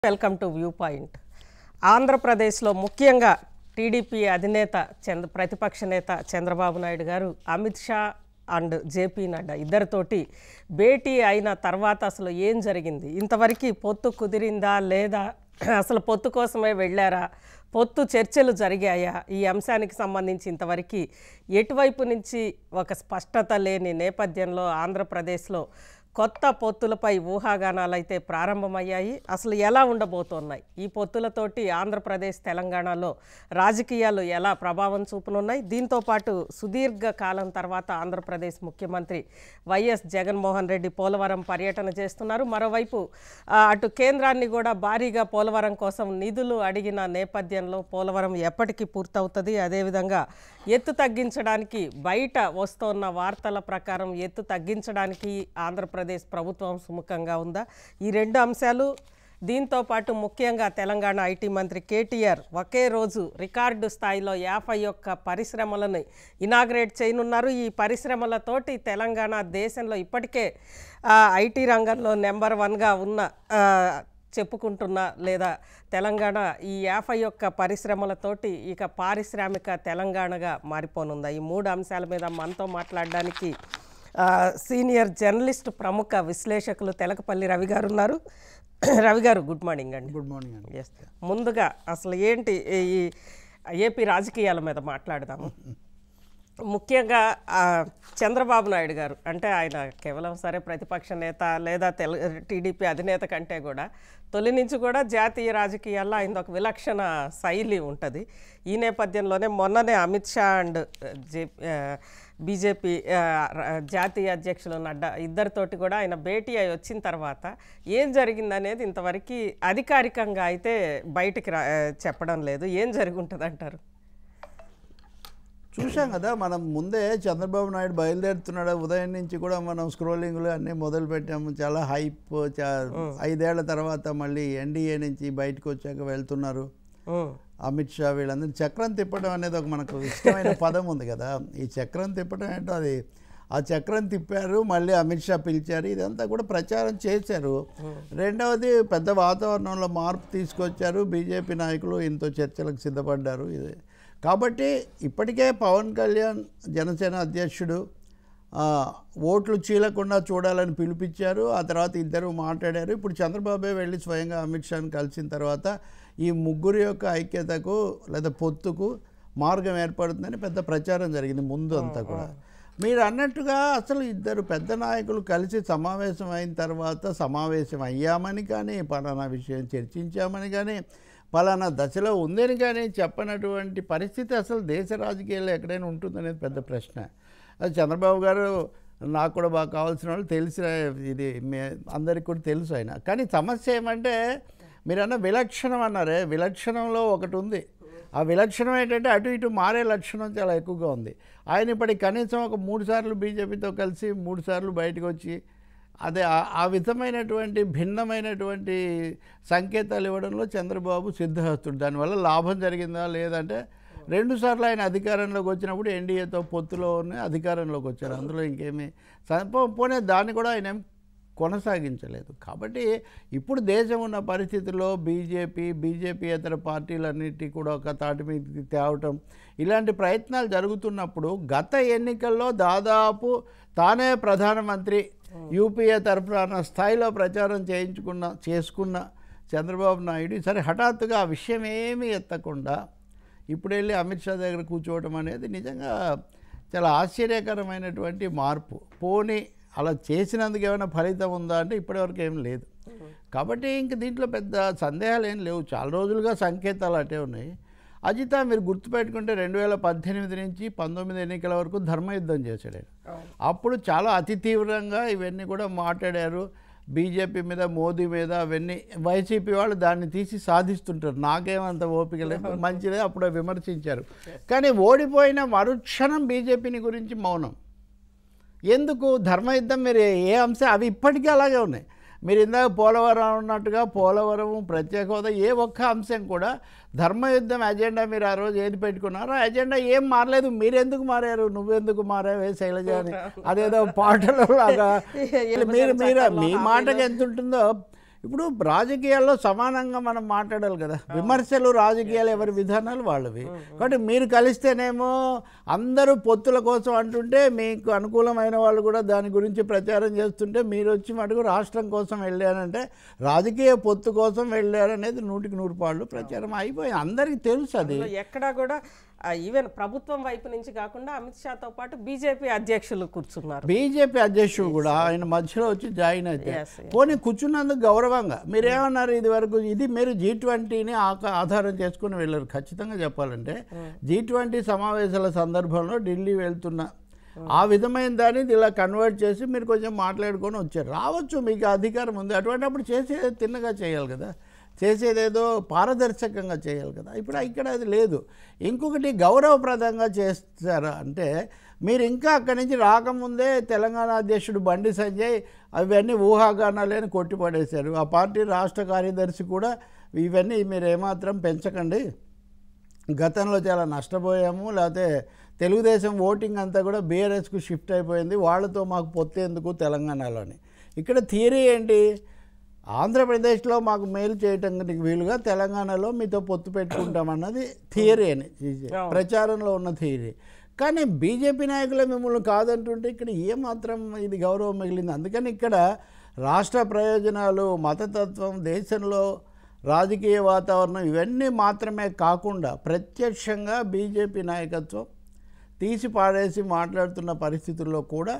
Welcome to view point ఆంధ్రప్రదేశ్లో ముఖ్యంగా TDP అధినేత చంద్ర ప్రతిపక్ష నేత చంద్రబాబు నాయుడు గారు అమిత్ షా అండ్ జేపీ నడ్డా ఇద్దరితోటి భేటీ అయిన తర్వాత అసలు ఏం జరిగింది ఇంతవరకు పొత్తు కుదిరిందా లేదా అసలు పొత్తు కోసమే వెళ్ళారా పొత్తు చర్చలు జరిగాయా ఈ అంశానికి సంబంధించి ఇంతవరకు ఎటువైపు నుంచి ఒక స్పష్టత లేని నేపథ్యంలో ఆంధ్రప్రదేశ్లో కొత్త పొత్తులపై ఊహాగానాలు అయితే ప్రారంభమయ్యాయి అసలు ఎలా ఉండబోతున్నాయి ఈ పొత్తులతోటి ఆంధ్రప్రదేశ్ తెలంగాణలో రాజకీయాలు ఎలా ప్రభావం చూపనున్నాయి దీంతో పాటు సుదీర్ఘ కాలం తర్వాత ఆంధ్రప్రదేశ్ ముఖ్యమంత్రి వైఎస్ జగన్మోహన్ రెడ్డి పోలవరం పర్యటన చేస్తున్నారు మరోవైపు ఆ, అటు కేంద్రాన్ని కూడా భారీగా పోలవరం కోసం నిధులు అడిగిన నేపథ్యంలో పోలవరం ఎప్పటికీ పూర్తవుతుంది అదేవిధంగా ఎత్తు తగ్గించడానికి బయట వస్తున్న వార్తల ప్రకారం ఎత్తు తగ్గించడానికి ఆంధ్రప్రదేశ్ ప్రభుత్వం సుముఖంగా ఉందా ఈ రెండు అంశాలు దీంతో పాటు ముఖ్యంగా తెలంగాణ ఐటీ మంత్రి కేటీఆర్ ఒకే రోజు రికార్డు స్థాయిలో యాభై ఒక్క పరిశ్రమలను ఇనాగ్రేట్ చేయనున్నారు ఈ పరిశ్రమలతోటి తెలంగాణ దేశంలో ఇప్పటికే ఆ, ఐటీ రంగంలో నెంబర్ వన్గా ఉన్న ఆ, చెప్పుకుంటున్న లేదా తెలంగాణ ఈ యాభై ఒక్క పరిశ్రమలతోటి ఇక పారిశ్రామిక తెలంగాణగా మారిపోనుందా ఈ మూడు అంశాల మీద మనతో మాట్లాడడానికి ఆ, సీనియర్ జర్నలిస్ట్ ప్రముఖ విశ్లేషకులు తెలకపల్లి రవి గారు ఉన్నారు రవి గారు గుడ్ మార్నింగ్ అండి గుడ్ మార్నింగ్ అండి ఎస్ ముందుగా అసలు ఏంటి ఈ ఏపీ రాజకీయాల మీద మాట్లాడదాము ముఖ్యంగా ఆ, చంద్రబాబు నాయుడు గారు అంటే ఆయన కేవలం సరే ప్రతిపక్ష నేత లేదా తెలు టీడీపీ అధినేత కంటే కూడా తొలి నుంచి కూడా జాతీయ రాజకీయాల్లో ఆయన ఒక విలక్షణ శైలి ఉంటుంది ఈ నేపథ్యంలోనే మొన్ననే Amit Shah and J BJP జాతీయ అధ్యక్షులు నడ్డా ఇద్దరితోటి కూడా ఆయన భేటీ అయి వచ్చిన తర్వాత ఏం జరిగిందనేది ఇంతవరకు అధికారికంగా అయితే బయటికి రా చెప్పడం లేదు ఏం జరిగి ఉంటుంది అంటారు చూసాం కదా మనం ముందే చంద్రబాబు నాయుడు బయలుదేరుతున్నాడు ఉదయం నుంచి కూడా మనం స్క్రోలింగ్లు అన్నీ మొదలు పెట్టాము చాలా హైప్ చా ఐదేళ్ల తర్వాత మళ్ళీ ఎన్డీఏ నుంచి బయటకు వచ్చాక వెళ్తున్నారు ఉమ్, అమిత్ షా వీళ్ళందరూ చక్రం తిప్పడం అనేది ఒక మనకు ఇష్టమైన పదం ఉంది కదా ఈ చక్రం తిప్పడం ఏంటో అది ఆ చక్రం తిప్పారు మళ్ళీ అమిత్ షా పిలిచారు ఇదంతా కూడా ప్రచారం చేశారు రెండవది పెద్ద వాతావరణంలో మార్పు తీసుకొచ్చారు బీజేపీ నాయకులు ఇంతో చర్చలకు సిద్ధపడ్డారు ఇది కాబట్టి ఇప్పటికే పవన్ కళ్యాణ్ జనసేన అధ్యక్షుడు ఆ, ఓట్లు చీలకుండా చూడాలని పిలిపించారు ఆ తర్వాత ఇద్దరు మాట్లాడారు ఇప్పుడు చంద్రబాబే వెళ్ళి స్వయంగా అమిత్ షాని కలిసిన తర్వాత ఈ ముగ్గురు యొక్క ఐక్యతకు లేదా పొత్తుకు మార్గం ఏర్పడుతుందని పెద్ద ప్రచారం జరిగింది ముందు అంతా కూడా మీరు అన్నట్టుగా అసలు ఇద్దరు పెద్ద నాయకులు కలిసి సమావేశం అయిన తర్వాత సమావేశం అయ్యామని కానీ పలానా విషయం చర్చించామని కానీ పలానా దశలో ఉందని కానీ చెప్పనటువంటి పరిస్థితి అసలు దేశ రాజకీయాల్లో ఎక్కడైనా ఉంటుందనేది పెద్ద ప్రశ్న అది చంద్రబాబు గారు నాకు కూడా బాగా కావాల్సిన వాళ్ళు తెలిసిన ఇది మే అందరికి కూడా తెలుసు ఆయన కానీ సమస్య ఏమంటే మీరన్న విలక్షణం అన్నారే విలక్షణంలో ఒకటి ఉంది ఆ విలక్షణం ఏంటంటే అటు ఇటు మారే లక్షణం చాలా ఎక్కువగా ఉంది ఆయన ఇప్పటికి కనీసం ఒక మూడు సార్లు బీజేపీతో కలిసి మూడు సార్లు బయటకు వచ్చి అదే ఆ- ఆ విధమైనటువంటి భిన్నమైనటువంటి సంకేతాలు ఇవ్వడంలో చంద్రబాబు సిద్ధహస్తుడు దానివల్ల లాభం జరిగిందా లేదంటే రెండుసార్లు ఆయన అధికారంలోకి వచ్చినప్పుడు ఎన్డీఏతో పొత్తులో ఉన్న అధికారంలోకి వచ్చారు అందులో ఇంకేమీ స- పో- పోనీ దాన్ని కూడా ఆయన ఏం కొనసాగించలేదు కాబట్టి ఇప్పుడు దేశం ఉన్న పరిస్థితుల్లో బీజేపీ బీజేపీయేతర పార్టీలన్నిటి కూడా ఒక తాటి మీదకి తేవటం ఇలాంటి ప్రయత్నాలు జరుగుతున్నప్పుడు గత ఎన్నికల్లో దాదాపు తానే ప్రధానమంత్రి యూపీఏ తరఫున స్థాయిలో ప్రచారం చేయించుకున్న చేసుకున్న చంద్రబాబు నాయుడు సరే హఠాత్తుగా ఆ విషయం ఏమీ ఎత్తకుండా ఇప్పుడు వెళ్ళి అమిత్ షా దగ్గర కూర్చోవడం అనేది నిజంగా చాలా ఆశ్చర్యకరమైనటువంటి మార్పు పోనీ అలా చేసినందుకు ఏమైనా ఫలితం ఉందా అంటే ఇప్పటివరకు ఏం లేదు కాబట్టి ఇంక దీంట్లో పెద్ద సందేహాలు ఏం లేవు చాలా రోజులుగా సంకేతాలు అటే ఉన్నాయి అజిత మీరు గుర్తుపెట్టుకుంటే రెండు వేల పద్దెనిమిది నుంచి పంతొమ్మిది ఎన్నికల వరకు ధర్మయుద్ధం చేశాడు ఆయన అప్పుడు చాలా అతి తీవ్రంగా ఇవన్నీ కూడా మాట్లాడారు బీజేపీ మీద మోదీ మీద అవన్నీ వైసీపీ వాళ్ళు దాన్ని తీసి సాధిస్తుంటారు నాకేమంత ఓపిక లేదు మంచిదే అప్పుడు విమర్శించారు కానీ ఓడిపోయిన మరుక్షణం బీజేపీని గురించి మౌనం ఎందుకు ధర్మయుద్ధం మీరు ఏ అంశం అవి ఇప్పటికీ అలాగే ఉన్నాయి మీరు ఇందాక పోలవరం అన్నట్టుగా పోలవరం ప్రత్యేక హోదా ఏ ఒక్క అంశం కూడా ధర్మయుద్ధం ఎజెండా మీరు ఆ రోజు ఏది పెట్టుకున్నారో ఆ ఎజెండా ఏం మారలేదు మీరెందుకు మారారు నువ్వెందుకు మారావే శైలజ అని అదేదో పాటలో లాగా మీరు మీరు మీ మాటకి ఎంత ఉంటుందో ఇప్పుడు రాజకీయాల్లో సమానంగా మనం మాట్లాడాలి కదా విమర్శలు రాజకీయాలు ఎవరి విధానాలు వాళ్ళవి కాబట్టి మీరు కలిస్తేనేమో అందరూ పొత్తుల కోసం అంటుంటే మీకు అనుకూలమైన వాళ్ళు కూడా దాని గురించి ప్రచారం చేస్తుంటే మీరు వచ్చి మటుకు రాష్ట్రం కోసం వెళ్ళారంటే రాజకీయ పొత్తు కోసం వెళ్ళారనేది నూటికి నూరు పాళ్ళు ప్రచారం అయిపోయింది అందరికీ తెలుసు అది అందులో ఎక్కడా కూడా ఈవెన్ ప్రభుత్వం వైపు నుంచి కాకుండా అమిత్ షాతో పాటు బీజేపీ అధ్యక్షులు కూర్చున్నారు బీజేపీ అధ్యక్షుడు కూడా ఆయన మధ్యలో వచ్చి జాయిన్ అయితే Yes, yes. పోనీ కూర్చున్నందుకు గౌరవంగా మీరేమన్నారు ఇది వరకు ఇది మీరు జీ ట్వంటీని ఆధారం చేసుకుని వెళ్ళారు ఖచ్చితంగా చెప్పాలంటే జీ ట్వంటీ సమావేశాల సందర్భంలో ఢిల్లీ వెళ్తున్న ఆ విధమైన దాన్ని ఇలా కన్వర్ట్ చేసి మీరు కొంచెం మాట్లాడుకొని వచ్చారు రావచ్చు మీకు అధికారం ఉంది అటువంటిప్పుడు చేసేది తిన్నగా చేయాలి కదా చేసేదేదో పారదర్శకంగా చేయాలి కదా ఇప్పుడు ఇక్కడ అది లేదు ఇంకొకటి గౌరవప్రదంగా చేస్తారా అంటే మీరు ఇంకా అక్కడి నుంచి రాకముందే తెలంగాణ అధ్యక్షుడు బండి సంజయ్ అవన్నీ ఊహాగానాలే అని కొట్టిపడేశారు ఆ పార్టీ రాష్ట్ర కార్యదర్శి కూడా ఇవన్నీ మీరు ఏమాత్రం పెంచకండి గతంలో చాలా నష్టపోయాము లేకపోతే తెలుగుదేశం ఓటింగ్ అంతా కూడా బీఆర్ఎస్కు షిఫ్ట్ అయిపోయింది వాళ్ళతో మాకు పొత్తేందుకు తెలంగాణలోని ఇక్కడ థియరీ ఏంటి ఆంధ్రప్రదేశ్లో మాకు మేలు చేయటానికి వీలుగా తెలంగాణలో మీతో పొత్తు పెట్టుకుంటామన్నది థియరీ అని ప్రచారంలో ఉన్న థియరీ కానీ బీజేపీ నాయకులే మిమ్మల్ని కాదంటుంటే ఇక్కడ ఏమాత్రం ఇది గౌరవం మిగిలింది అందుకని ఇక్కడ రాష్ట్ర ప్రయోజనాలు మతతత్వం దేశంలో రాజకీయ వాతావరణం ఇవన్నీ మాత్రమే కాకుండా ప్రత్యక్షంగా బీజేపీ నాయకత్వం తీసి పాడేసి మాట్లాడుతున్న పరిస్థితుల్లో కూడా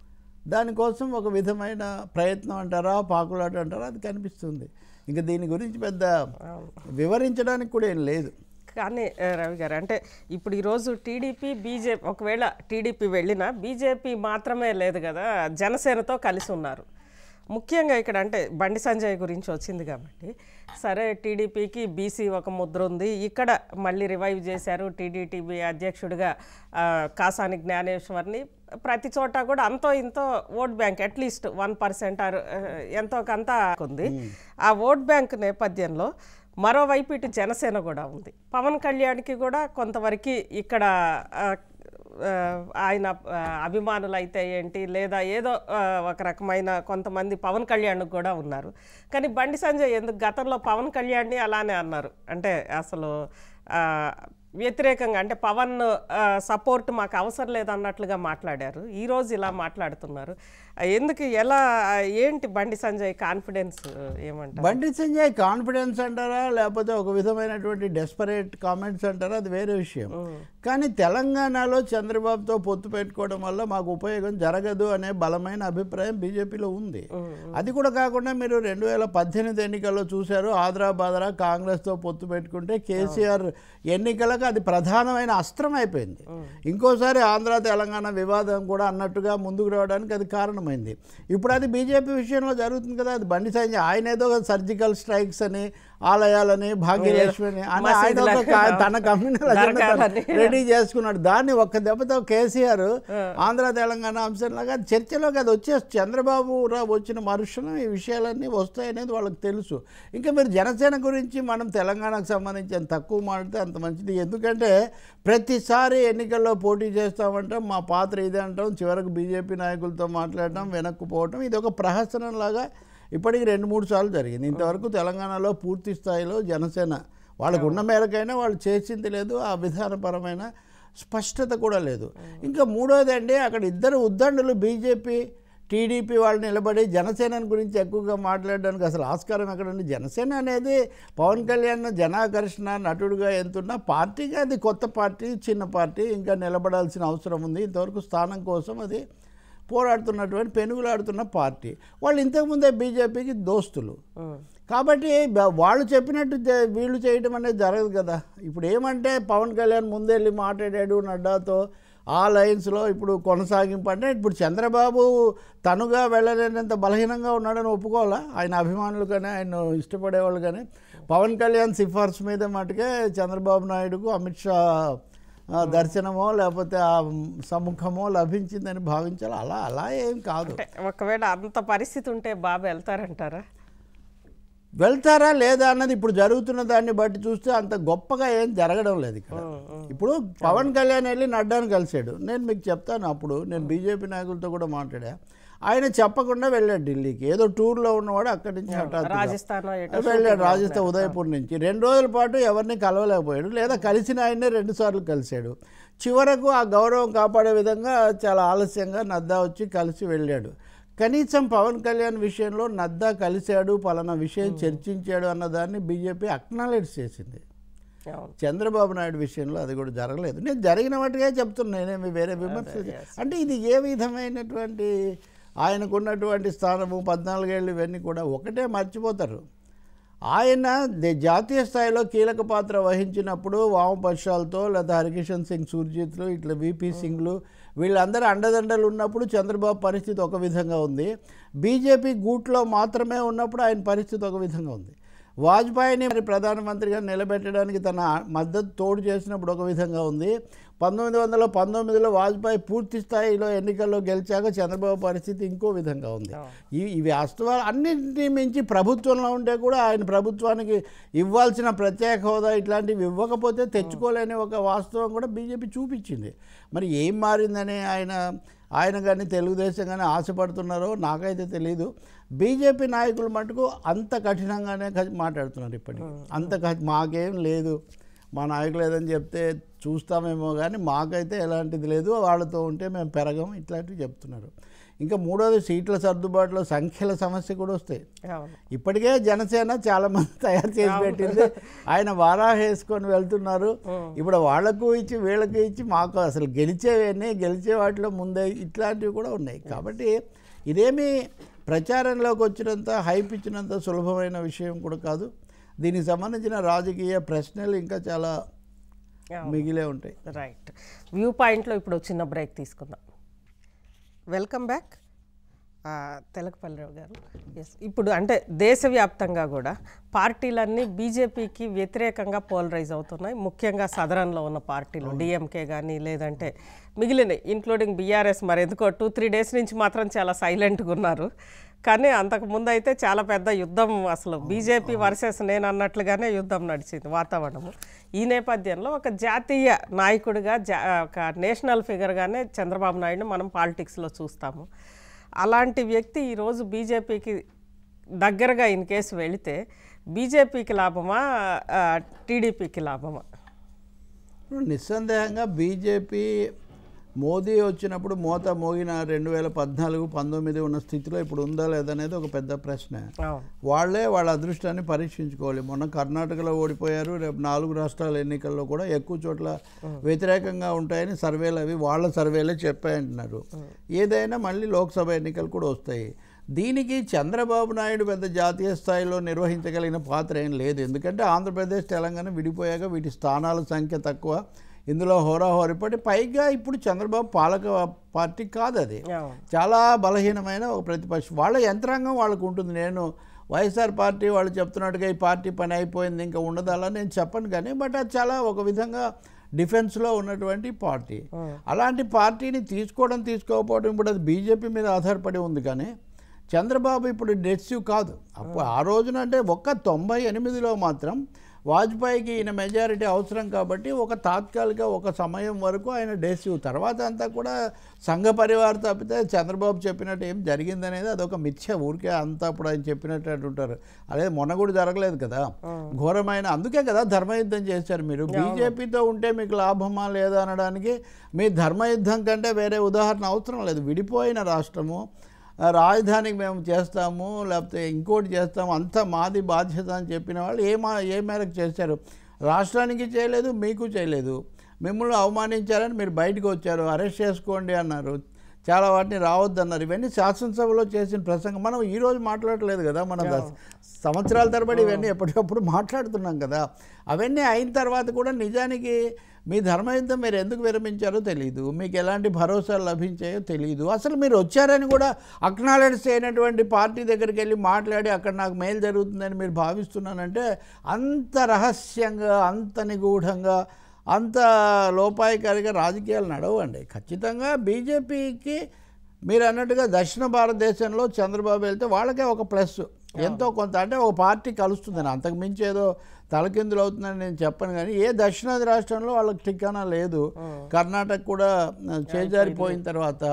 దానికోసం ఒక విధమైన ప్రయత్నం అంటారా పాకులాట అంటారా అది కనిపిస్తుంది ఇంకా దీని గురించి పెద్ద వివరించడానికి కూడా ఏం లేదు కానీ ఆ, రవి గారు అంటే ఇప్పుడు ఈరోజు టీడీపీ బీజేపీ ఒకవేళ టీడీపీ వెళ్ళినా బీజేపీ మాత్రమే లేదు కదా జనసేనతో కలిసి ఉన్నారు ముఖ్యంగా ఇక్కడ అంటే బండి సంజయ్ గురించి వచ్చింది కాబట్టి సరే టీడీపీకి బీసీ ఒక ముద్ర ఉంది ఇక్కడ మళ్ళీ రివైవ్ చేశారు టీడీటీబీ అధ్యక్షుడిగా ఆ, కాసాని జ్ఞానేశ్వర్ని ప్రతి చోట కూడా అంతో ఇంతో vote bank at least one percent ఎంతో కొంత ఉంది ఆ ఓట్ బ్యాంక్ నేపథ్యంలో మరోవైపు ఇటు జనసేన కూడా ఉంది పవన్ కళ్యాణ్కి కూడా కొంతవరకు ఇక్కడ ఆ, ఆ, ఆయన ఆ, అభిమానులు అయితే ఏంటి లేదా ఏదో ఆ, ఒక రకమైన కొంతమంది పవన్ కళ్యాణ్ కూడా ఉన్నారు కానీ బండి సంజయ్ ఎందుకు గతంలో పవన్ కళ్యాణ్ని అలానే అన్నారు అంటే అసలు ఆ, వ్యతిరేకంగా అంటే పవన్ సపోర్ట్ మాకు అవసరం లేదన్నట్లుగా మాట్లాడారు ఈరోజు ఇలా మాట్లాడుతున్నారు ఆ, ఎందుకు ఎలా ఆ, ఏంటి బండి సంజయ్ కాన్ఫిడెన్స్ ఏమంటారు బండి సంజయ్ కాన్ఫిడెన్స్ అంటారా లేకపోతే ఒక విధమైనటువంటి డెస్పరేట్ కామెంట్స్ అంటారా అది వేరే విషయం కానీ తెలంగాణలో చంద్రబాబుతో పొత్తు పెట్టుకోవడం వల్ల మాకు ఉపయోగం జరగదు అనే బలమైన అభిప్రాయం బీజేపీలో ఉంది అది కూడా కాకుండా మీరు రెండు వేల పద్దెనిమిది ఎన్నికల్లో చూశారు ఆంధ్రా బాదరా కాంగ్రెస్తో పొత్తు పెట్టుకుంటే కేసీఆర్ ఎన్నికలకు అది ప్రధానమైన అస్త్రం అయిపోయింది ఇంకోసారి ఆంధ్ర తెలంగాణ వివాదం కూడా అన్నట్టుగా ముందుకు రావడానికి అది కారణమైంది ఇప్పుడు అది బీజేపీ విషయంలో జరుగుతుంది కదా అది బండి సంజయ్ ఆయన ఏదో సర్జికల్ స్ట్రైక్స్ అని ఆలయాలని భాగ్యలక్ష్మి అని అని ఆయన ఒక కా- తన కమ్యూనల్ దరఖాలని. రెడీ చేసుకున్నాడు దాన్ని ఒక్క దెబ్బతో కేసీఆర్ ఆంధ్ర తెలంగాణ అంశంలాగా అది చర్చలోకి అది వచ్చేసి చంద్రబాబు రావు వచ్చిన మరుక్షణం ఈ విషయాలన్నీ వస్తాయనేది వాళ్ళకి తెలుసు ఇంకా మీరు జనసేన గురించి మనం తెలంగాణకు సంబంధించి ఎంత తక్కువ మాట్లాడితే అంత మంచిది ఎందుకంటే ప్రతిసారి ఎన్నికల్లో పోటీ చేస్తామంటాం మా పాత్ర ఇదే అంటాం చివరకు బీజేపీ నాయకులతో మాట్లాడటం వెనక్కు పోవటం ఇది ఒక ప్రహసనంలాగా ఇప్పటికి రెండు మూడు సార్లు జరిగింది ఇంతవరకు తెలంగాణలో పూర్తి స్థాయిలో జనసేన వాళ్ళకు ఉన్న మేరకైనా వాళ్ళు చేసింది లేదు ఆ విధానపరమైన స్పష్టత కూడా లేదు ఇంకా మూడోది అండి అక్కడ ఇద్దరు ఉద్దండులు బీజేపీ టీడీపీ వాళ్ళు నిలబడి జనసేన గురించి ఎక్కువగా మాట్లాడడానికి అసలు ఆస్కారం ఎక్కడండి జనసేన అనేది పవన్ కళ్యాణ్ జనాకర్షణ నటుడుగా ఎంతున్నా పార్టీగా అది కొత్త పార్టీ చిన్న పార్టీ ఇంకా నిలబడాల్సిన అవసరం ఉంది ఇంతవరకు స్థానం కోసం అది పోరాడుతున్నటువంటి పెనుగులాడుతున్న పార్టీ వాళ్ళు ఇంతకుముందే బీజేపీకి దోస్తులు కాబట్టి బ- వాళ్ళు చెప్పినట్టు చే- వీళ్ళు చేయడం అనేది జరగదు కదా ఇప్పుడు ఏమంటే పవన్ కళ్యాణ్ ముందెళ్ళి మాట్లాడాడు నడ్డాతో ఆ లైన్స్లో ఇప్పుడు కొనసాగింపు అంటే ఇప్పుడు చంద్రబాబు తనుగా వెళ్ళలేనంత బలహీనంగా ఉన్నాడని ఒప్పుకోవాలా ఆయన అభిమానులు కానీ ఆయన ఇష్టపడేవాళ్ళు కానీ పవన్ కళ్యాణ్ సిఫార్సు మీద మటుకే చంద్రబాబు నాయుడుకు అమిత్ షా ఆ, దర్శనమో లేకపోతే ఆ సముఖమో లభించిందని భావించాలి అలా అలా ఏం కాదు అంటే ఒకవేళ అంత పరిస్థితి ఉంటే బాబు వెళ్తారంటారా వెళ్తారా లేదా అన్నది ఇప్పుడు జరుగుతున్న దాన్ని బట్టి చూస్తే అంత గొప్పగా ఏం జరగడం లేదు ఇక్కడ ఇప్పుడు పవన్ కళ్యాణ్ వెళ్ళి నడ్డాను కలిశాడు నేను మీకు చెప్తాను అప్పుడు నేను బీజేపీ నాయకులతో కూడా మాట్లాడా ఆయన చెప్పకుండా వెళ్ళాడు ఢిల్లీకి ఏదో టూర్లో ఉన్నవాడు అక్కడి నుంచి హఠాత్తుగా రాజస్థాన్ ఎటో వెళ్ళాడు రాజస్థాన్ ఉదయపూర్ నుంచి రెండు రోజుల పాటు ఎవరిని కలవలేకపోయాడు లేదా కలిసిన ఆయన్నే రెండు సార్లు కలిశాడు చివరకు ఆ గౌరవం కాపాడే విధంగా చాలా ఆలస్యంగా నద్దా వచ్చి కలిసి వెళ్ళాడు కనీసం పవన్ కళ్యాణ్ విషయంలో నద్దా కలిశాడు పలానా విషయం చర్చించాడు అన్న దాన్ని బీజేపీ అక్నాలెడ్జ్ చేసింది అవును చంద్రబాబు నాయుడు విషయంలో అది కూడా జరగలేదు నేను జరిగిన వాటిగా చెప్తున్నా నేనేమి వేరే విమర్శ అంటే ఇది ఏ విధమైనటువంటి ఆయనకున్నటువంటి స్థానము పద్నాలుగేళ్ళు ఇవన్నీ కూడా ఒకటే మర్చిపోతారు ఆయన దే- జాతీయ స్థాయిలో కీలక పాత్ర వహించినప్పుడు వామపక్షాలతో లేదా హరికిషన్ సింగ్ సూర్జిత్లు ఇట్లా విపి సింగ్లు వీళ్ళందరూ అండదండలు ఉన్నప్పుడు చంద్రబాబు పరిస్థితి ఒక విధంగా ఉంది బీజేపీ గూట్లో మాత్రమే ఉన్నప్పుడు ఆయన పరిస్థితి ఒక విధంగా ఉంది వాజ్పేయిని మరి ప్రధానమంత్రిగా నిలబెట్టడానికి తన మద్దతు తోడు చేసినప్పుడు ఒక విధంగా ఉంది పంతొమ్మిది వందల పంతొమ్మిదిలో వాజ్పేయి పూర్తి స్థాయిలో ఎన్నికల్లో గెలిచాక చంద్రబాబు పరిస్థితి ఇంకో విధంగా ఉంది ఈ ఇవి వాస్తవాలు అన్నింటినీ మించి ప్రభుత్వంలో ఉంటే కూడా ఆయన ప్రభుత్వానికి ఇవ్వాల్సిన ప్రత్యేక హోదా ఇట్లాంటివి ఇవ్వకపోతే తెచ్చుకోలేని ఒక వాస్తవం కూడా బీజేపీ చూపించింది మరి ఏం మారిందని ఆయన ఆయన కానీ తెలుగుదేశం కానీ ఆశపడుతున్నారో నాకైతే తెలియదు బీజేపీ నాయకులు మటుకు అంత కఠినంగానే క- మాట్లాడుతున్నారు ఇప్పటికి అంత కఠి- మాకేం లేదు మా నాయకులు ఏదని చెప్తే చూస్తామేమో కానీ మాకైతే ఎలాంటిది లేదు వాళ్ళతో ఉంటే మేము పెరగం ఇట్లాంటివి చెప్తున్నారు ఇంకా మూడోది సీట్ల సర్దుబాటులో సంఖ్యల సమస్య కూడా వస్తాయి అవును ఇప్పటికే జనసేన చాలా మంది తయారు చేసి పెట్టింది ఆయన వారాహ వేసుకొని వెళ్తున్నారు ఇప్పుడు వాళ్లకు ఇచ్చి వీళ్ళకి ఇచ్చి మాకు అసలు గెలిచేవన్నీ గెలిచే వాటిలో ముందే ఇట్లాంటివి కూడా ఉన్నాయి కాబట్టి ఇదేమీ ప్రచారంలోకి వచ్చినంత హైప్ ఇచ్చినంత సులభమైన విషయం కూడా కాదు దీనికి సంబంధించిన రాజకీయ ప్రశ్నలు ఇంకా చాలా మిగిలే ఉంటాయి రైట్ వ్యూ పాయింట్లో ఇప్పుడు ఒక చిన్న బ్రేక్ తీసుకుందాం వెల్కమ్ బ్యాక్ తెలకపల్లిరావు గారు ఎస్ ఇప్పుడు అంటే దేశవ్యాప్తంగా కూడా పార్టీలన్నీ బీజేపీకి వ్యతిరేకంగా పోలరైజ్ అవుతున్నాయి ముఖ్యంగా సదరన్లో ఉన్న పార్టీలు డిఎంకే కానీ లేదంటే మిగిలినవి ఇంక్లూడింగ్ బీఆర్ఎస్ మరి ఎందుకో టూ త్రీ డేస్ నుంచి మాత్రం చాలా సైలెంట్గా ఉన్నారు కానీ అంతకు ముందు అయితే చాలా పెద్ద యుద్ధం అసలు బీజేపీ వర్సెస్ నేను అన్నట్లుగానే యుద్ధం నడిచింది వాతావరణము ఈ నేపథ్యంలో ఒక జాతీయ నాయకుడిగా జా ఒక నేషనల్ ఫిగర్గానే చంద్రబాబు నాయుడుని మనం పాలిటిక్స్లో చూస్తాము అలాంటి వ్యక్తి ఈరోజు బీజేపీకి దగ్గరగా ఇన్ కేసు వెళితే బీజేపీకి లాభమా ఆ, టీడీపీకి లాభమా ఇప్పుడు నిస్సందేహంగా బీజేపీ మోదీ వచ్చినప్పుడు మోత మోగిన రెండు వేల పద్నాలుగు పంతొమ్మిది ఉన్న స్థితిలో ఇప్పుడు ఉందా లేదనేది ఒక పెద్ద ప్రశ్న అవును వాళ్ళే వాళ్ళ అదృష్టాన్ని పరీక్షించుకోవాలి మొన్న కర్ణాటకలో ఓడిపోయారు రేపు నాలుగు రాష్ట్రాల ఎన్నికల్లో కూడా ఎక్కువ చోట్ల వ్యతిరేకంగా ఉంటాయని సర్వేలు అవి వాళ్ళ సర్వేలే చెప్పాయంటున్నారు ఏదైనా మళ్ళీ లోక్సభ ఎన్నికలు కూడా వస్తాయి దీనికి చంద్రబాబు నాయుడు పెద్ద జాతీయ స్థాయిలో నిర్వహించగలిగిన పాత్ర ఏం లేదు ఎందుకంటే ఆంధ్రప్రదేశ్ తెలంగాణ విడిపోయాక వీటి స్థానాల సంఖ్య తక్కువ ఇందులో హోరాహోరిపడి పైగా ఇప్పుడు చంద్రబాబు పాలక పార్టీ కాదు అది అవును చాలా బలహీనమైన ఒక ప్రతిపక్షం వాళ్ళ యంత్రాంగం వాళ్ళకు ఉంటుంది నేను వైఎస్ఆర్ పార్టీ వాళ్ళు చెప్తున్నట్టుగా ఈ పార్టీ పని అయిపోయింది ఇంకా ఉండదు అలా నేను చెప్పను కానీ బట్ అది చాలా ఒక విధంగా డిఫెన్స్లో ఉన్నటువంటి పార్టీ అలాంటి పార్టీని తీసుకోవడం తీసుకోకపోవడం ఇప్పుడు అది బీజేపీ మీద ఆధారపడి ఉంది కానీ చంద్రబాబు ఇప్పుడు డెసివ్ కాదు అప్పుడు ఆ రోజున అంటే ఒక్క తొంభై ఎనిమిదిలో మాత్రం వాజ్పేయికి ఈయన మెజారిటీ అవసరం కాబట్టి ఒక తాత్కాలిక ఒక సమయం వరకు ఆయన డెసివ్ తర్వాత అంతా కూడా సంఘ పరివార తప్పితే చంద్రబాబు చెప్పినట్టు ఏం జరిగిందనేది అదొక మిథ్య ఊరికే అంతా అప్పుడు ఆయన చెప్పినట్టు అంటుంటారు అదే మొన్న కూడా జరగలేదు కదా ఘోరమైన అందుకే కదా ధర్మయుద్ధం చేశారు మీరు బీజేపీతో ఉంటే మీకు లాభమా లేదా అనడానికి మీ ధర్మయుద్ధం కంటే వేరే ఉదాహరణ అవసరం లేదు విడిపోయిన రాష్ట్రము ఆ, రాజధానికి మేము చేస్తాము లేకపోతే ఇంకోటి చేస్తాము అంతా మాది బాధ్యత అని చెప్పిన వాళ్ళు ఏ మా ఏ మేరకు చేశారు రాష్ట్రానికి చేయలేదు మీకు చేయలేదు మిమ్మల్ని అవమానించారని మీరు బయటకు వచ్చారు అరెస్ట్ చేసుకోండి అన్నారు చాలా వాటిని రావద్దన్నారు ఇవన్నీ శాసనసభలో చేసిన ప్రసంగం మనం ఈరోజు మాట్లాడలేదు కదా మనం దశ- సంవత్సరాల తరబడి ఇవన్నీ ఎప్పటికప్పుడు మాట్లాడుతున్నాం కదా అవన్నీ అయిన తర్వాత కూడా నిజానికి మీ ధర్మయుద్ధం మీరు ఎందుకు విరమించారో తెలియదు మీకు ఎలాంటి భరోసాలు లభించాయో తెలియదు అసలు మీరు వచ్చారని కూడా అక్నాలెడ్జ్ చేయనటువంటి పార్టీ దగ్గరికి వెళ్ళి మాట్లాడి అక్కడ నాకు మేలు జరుగుతుందని మీరు భావిస్తున్నానంటే అంత రహస్యంగా అంత నిగూఢంగా అంత లోపాయకారిగా రాజకీయాలు నడవండి ఖచ్చితంగా బీజేపీకి మీరు అన్నట్టుగా దక్షిణ భారతదేశంలో చంద్రబాబు వెళ్తే వాళ్ళకే ఒక ప్లస్ ఎంతో కొంత అంటే ఒక పార్టీ కలుస్తుందని అంతకు మించి ఏదో తలకిందులు అవుతుందని నేను చెప్పను కానీ ఏ దక్షిణాది రాష్ట్రంలో వాళ్ళకి ఠికానా లేదు కర్ణాటక కూడా ఆ, చేజారిపోయిన తర్వాత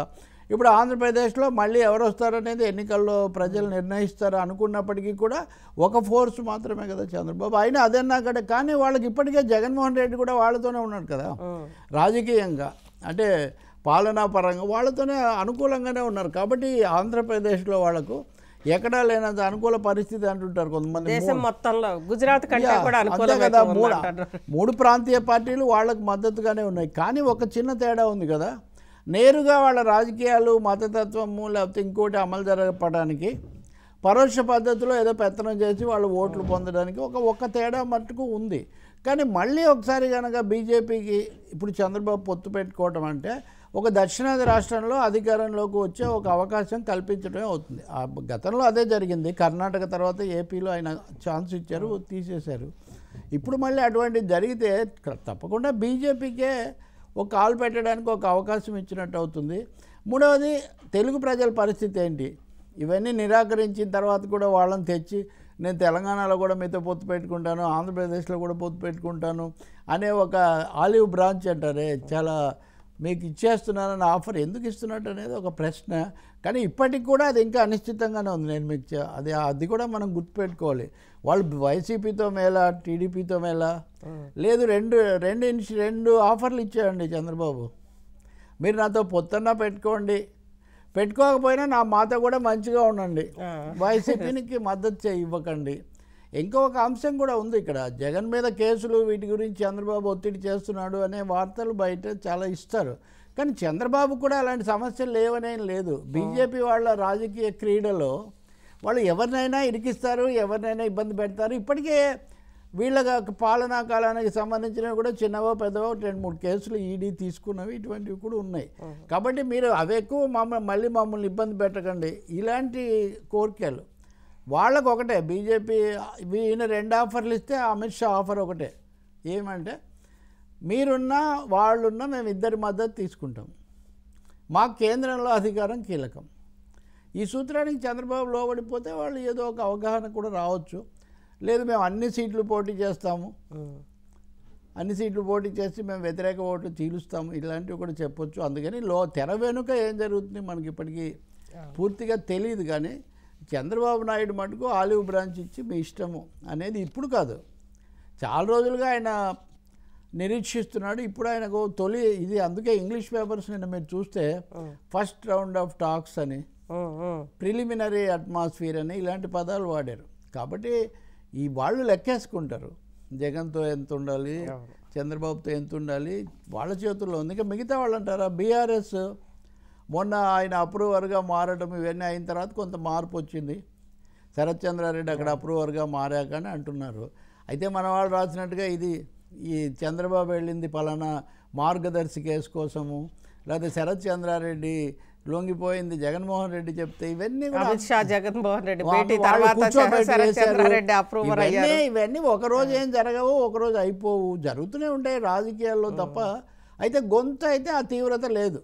ఇప్పుడు ఆంధ్రప్రదేశ్లో మళ్ళీ ఎవరు వస్తారనేది ఎన్నికల్లో ప్రజలు నిర్ణయిస్తారు అనుకున్నప్పటికీ కూడా ఒక ఫోర్స్ మాత్రమే కదా చంద్రబాబు అయినా అదన్నా కూడా కానీ వాళ్ళకి ఇప్పటికే జగన్మోహన్ రెడ్డి కూడా వాళ్ళతోనే ఉన్నాడు కదా రాజకీయంగా అంటే పాలనా పరంగా వాళ్ళతోనే అనుకూలంగానే ఉన్నారు కాబట్టి ఆంధ్రప్రదేశ్లో వాళ్ళకు ఎక్కడా లేనంత అనుకూల పరిస్థితి అంటుంటారు కొంతమంది దేశం మొత్తంలో గుజరాత్ కంటే యా, కూడా అంతే అనుకూలంగా కదా ఉంది మూడు అంటారు. మూడు ప్రాంతీయ పార్టీలు వాళ్ళకు మద్దతుగానే ఉన్నాయి కానీ ఒక చిన్న తేడా ఉంది కదా నేరుగా వాళ్ళ రాజకీయాలు మతతత్వము లేకపోతే ఇంకోటి అమలు జరగపడానికి పరోక్ష పద్ధతిలో ఏదో పెత్తనం చేసి వాళ్ళు ఓట్లు పొందడానికి ఒక ఒక్క తేడా మట్టుకు ఉంది కానీ మళ్ళీ ఒకసారి కనుక బీజేపీకి ఇప్పుడు చంద్రబాబు పొత్తు పెట్టుకోవటం అంటే ఒక దక్షిణాది రాష్ట్రంలో అధికారంలోకి వచ్చే ఒక అవకాశం కల్పించడమే అవుతుంది ఆ గతంలో అదే జరిగింది కర్ణాటక తర్వాత ఏపీలో ఆయన ఛాన్స్ ఇచ్చారు తీసేశారు ఇప్పుడు మళ్ళీ అటువంటిది జరిగితే క- తప్పకుండా బీజేపీకే ఒక కాలు పెట్టడానికి ఒక అవకాశం ఇచ్చినట్టు అవుతుంది మూడవది తెలుగు ప్రజల పరిస్థితి ఏంటి ఇవన్నీ నిరాకరించిన తర్వాత కూడా వాళ్ళని తెచ్చి నేను తెలంగాణలో కూడా మీతో పొత్తు పెట్టుకుంటాను ఆంధ్రప్రదేశ్లో కూడా పొత్తు పెట్టుకుంటాను అనే ఒక ఆలివ్ బ్రాంచ్ అంటారే చాలా మీకు ఇచ్చేస్తున్నానని ఆఫర్ ఎందుకు ఇస్తున్నట్టు అనేది ఒక ప్రశ్న కానీ ఇప్పటికి కూడా అది ఇంకా అనిశ్చితంగానే ఉంది నేను మీకు చె- అది అది కూడా మనం గుర్తుపెట్టుకోవాలి వాళ్ళు వైసీపీతో మేళ టీడీపీతో మేళ లేదు రెండు రెండు ఇన్షి రెండు ఆఫర్లు ఇచ్చాయండి చంద్రబాబు మీరు నాతో పొత్తన్నా పెట్టుకోండి పెట్టుకోకపోయినా నా మాతో కూడా మంచిగా ఉండండి ఆ. వైసీపీకి మద్దతు చేయి ఇవ్వకండి ఇంకో ఒక అంశం కూడా ఉంది ఇక్కడ జగన్ మీద కేసులు వీటి గురించి చంద్రబాబు ఒత్తిడి చేస్తున్నాడు అనే వార్తలు బయట చాలా ఇస్తారు కానీ చంద్రబాబు కూడా అలాంటి సమస్యలు లేవనేం లేదు బీజేపీ వాళ్ళ రాజకీయ క్రీడలో వాళ్ళు ఎవరినైనా ఇరికిస్తారు ఎవరినైనా ఇబ్బంది పెడతారు ఇప్పటికే వీళ్ళ పాలనా కాలానికి సంబంధించినవి కూడా చిన్నవో పెద్దవో రెండు మూడు కేసులు ఈడీ తీసుకున్నవి ఇటువంటివి కూడా ఉన్నాయి కాబట్టి మీరు అవి ఎక్కువ మమ్మల్ని మళ్ళీ మమ్మల్ని ఇబ్బంది పెట్టకండి ఇలాంటి కోరికలు వాళ్ళకు ఒకటే బీజేపీ ఈయన రెండు ఆఫర్లు ఇస్తే అమిత్ షా ఆఫర్ ఒకటే ఏమంటే మీరున్నా వాళ్ళున్నా మేము ఇద్దరి మద్దతు తీసుకుంటాం మాకు కేంద్రంలో అధికారం కీలకం ఈ సూత్రానికి చంద్రబాబు లోబడిపోతే వాళ్ళు ఏదో ఒక అవగాహన కూడా రావచ్చు లేదు మేము అన్ని సీట్లు పోటీ చేస్తాము ఉమ్. అన్ని సీట్లు పోటీ చేసి మేము వ్యతిరేక ఓట్లు చీలుస్తాము ఇలాంటివి కూడా చెప్పొచ్చు అందుకని లో తెర వెనుక ఏం జరుగుతుంది మనకి ఇప్పటికీ పూర్తిగా తెలియదు కానీ చంద్రబాబు నాయుడు మటుకు ఆలివ్ బ్రాంచ్ ఇచ్చి మీ ఇష్టము అనేది ఇప్పుడు కాదు చాలా రోజులుగా ఆయన నిరీక్షిస్తున్నాడు ఇప్పుడు ఆయనకు తొలి ఇది అందుకే ఇంగ్లీష్ పేపర్స్ నిన్న మీరు చూస్తే ఫస్ట్ రౌండ్ ఆఫ్ టాక్స్ అని ఉమ్, ఉమ్. ప్రిలిమినరీ అట్మాస్ఫియర్ అని ఇలాంటి పదాలు వాడారు కాబట్టి ఈ వాళ్ళు లెక్కేసుకుంటారు జగన్తో ఎంత ఉండాలి చంద్రబాబుతో ఎంత ఉండాలి వాళ్ళ చేతుల్లో ఉంది ఇంకా మిగతా వాళ్ళు అంటారా బీఆర్ఎస్ మొన్న ఆయన అప్రూవర్గా మారడం ఇవన్నీ అయిన తర్వాత కొంత మార్పు వచ్చింది శరత్ చంద్రారెడ్డి అక్కడ అప్రూవర్గా మారాకని అంటున్నారు అయితే మన వాళ్ళు రాసినట్టుగా ఇది ఈ చంద్రబాబు వెళ్ళింది పలానా మార్గదర్శి కేసు కోసము లేకపోతే శరత్ చంద్రారెడ్డి లొంగిపోయింది జగన్మోహన్ రెడ్డి చెప్తే ఇవన్నీ కూడా అమిత్ షా జగన్మోహన్ రెడ్డి వాళ్ళు- భేటీ వాళ్ళు తర్వాత కూర్చోబెట్టి శరత్ చేశారు. చంద్రారెడ్డి అప్రూవర్ ఇవన్నీ- అయ్యారు ఇవన్నీ ఒక రోజు ఏం జరగవు ఒక రోజు అయిపోవు జరుగుతూనే ఉంటాయి రాజకీయాల్లో తప్ప అయితే గొంతు అయితే ఆ తీవ్రత లేదు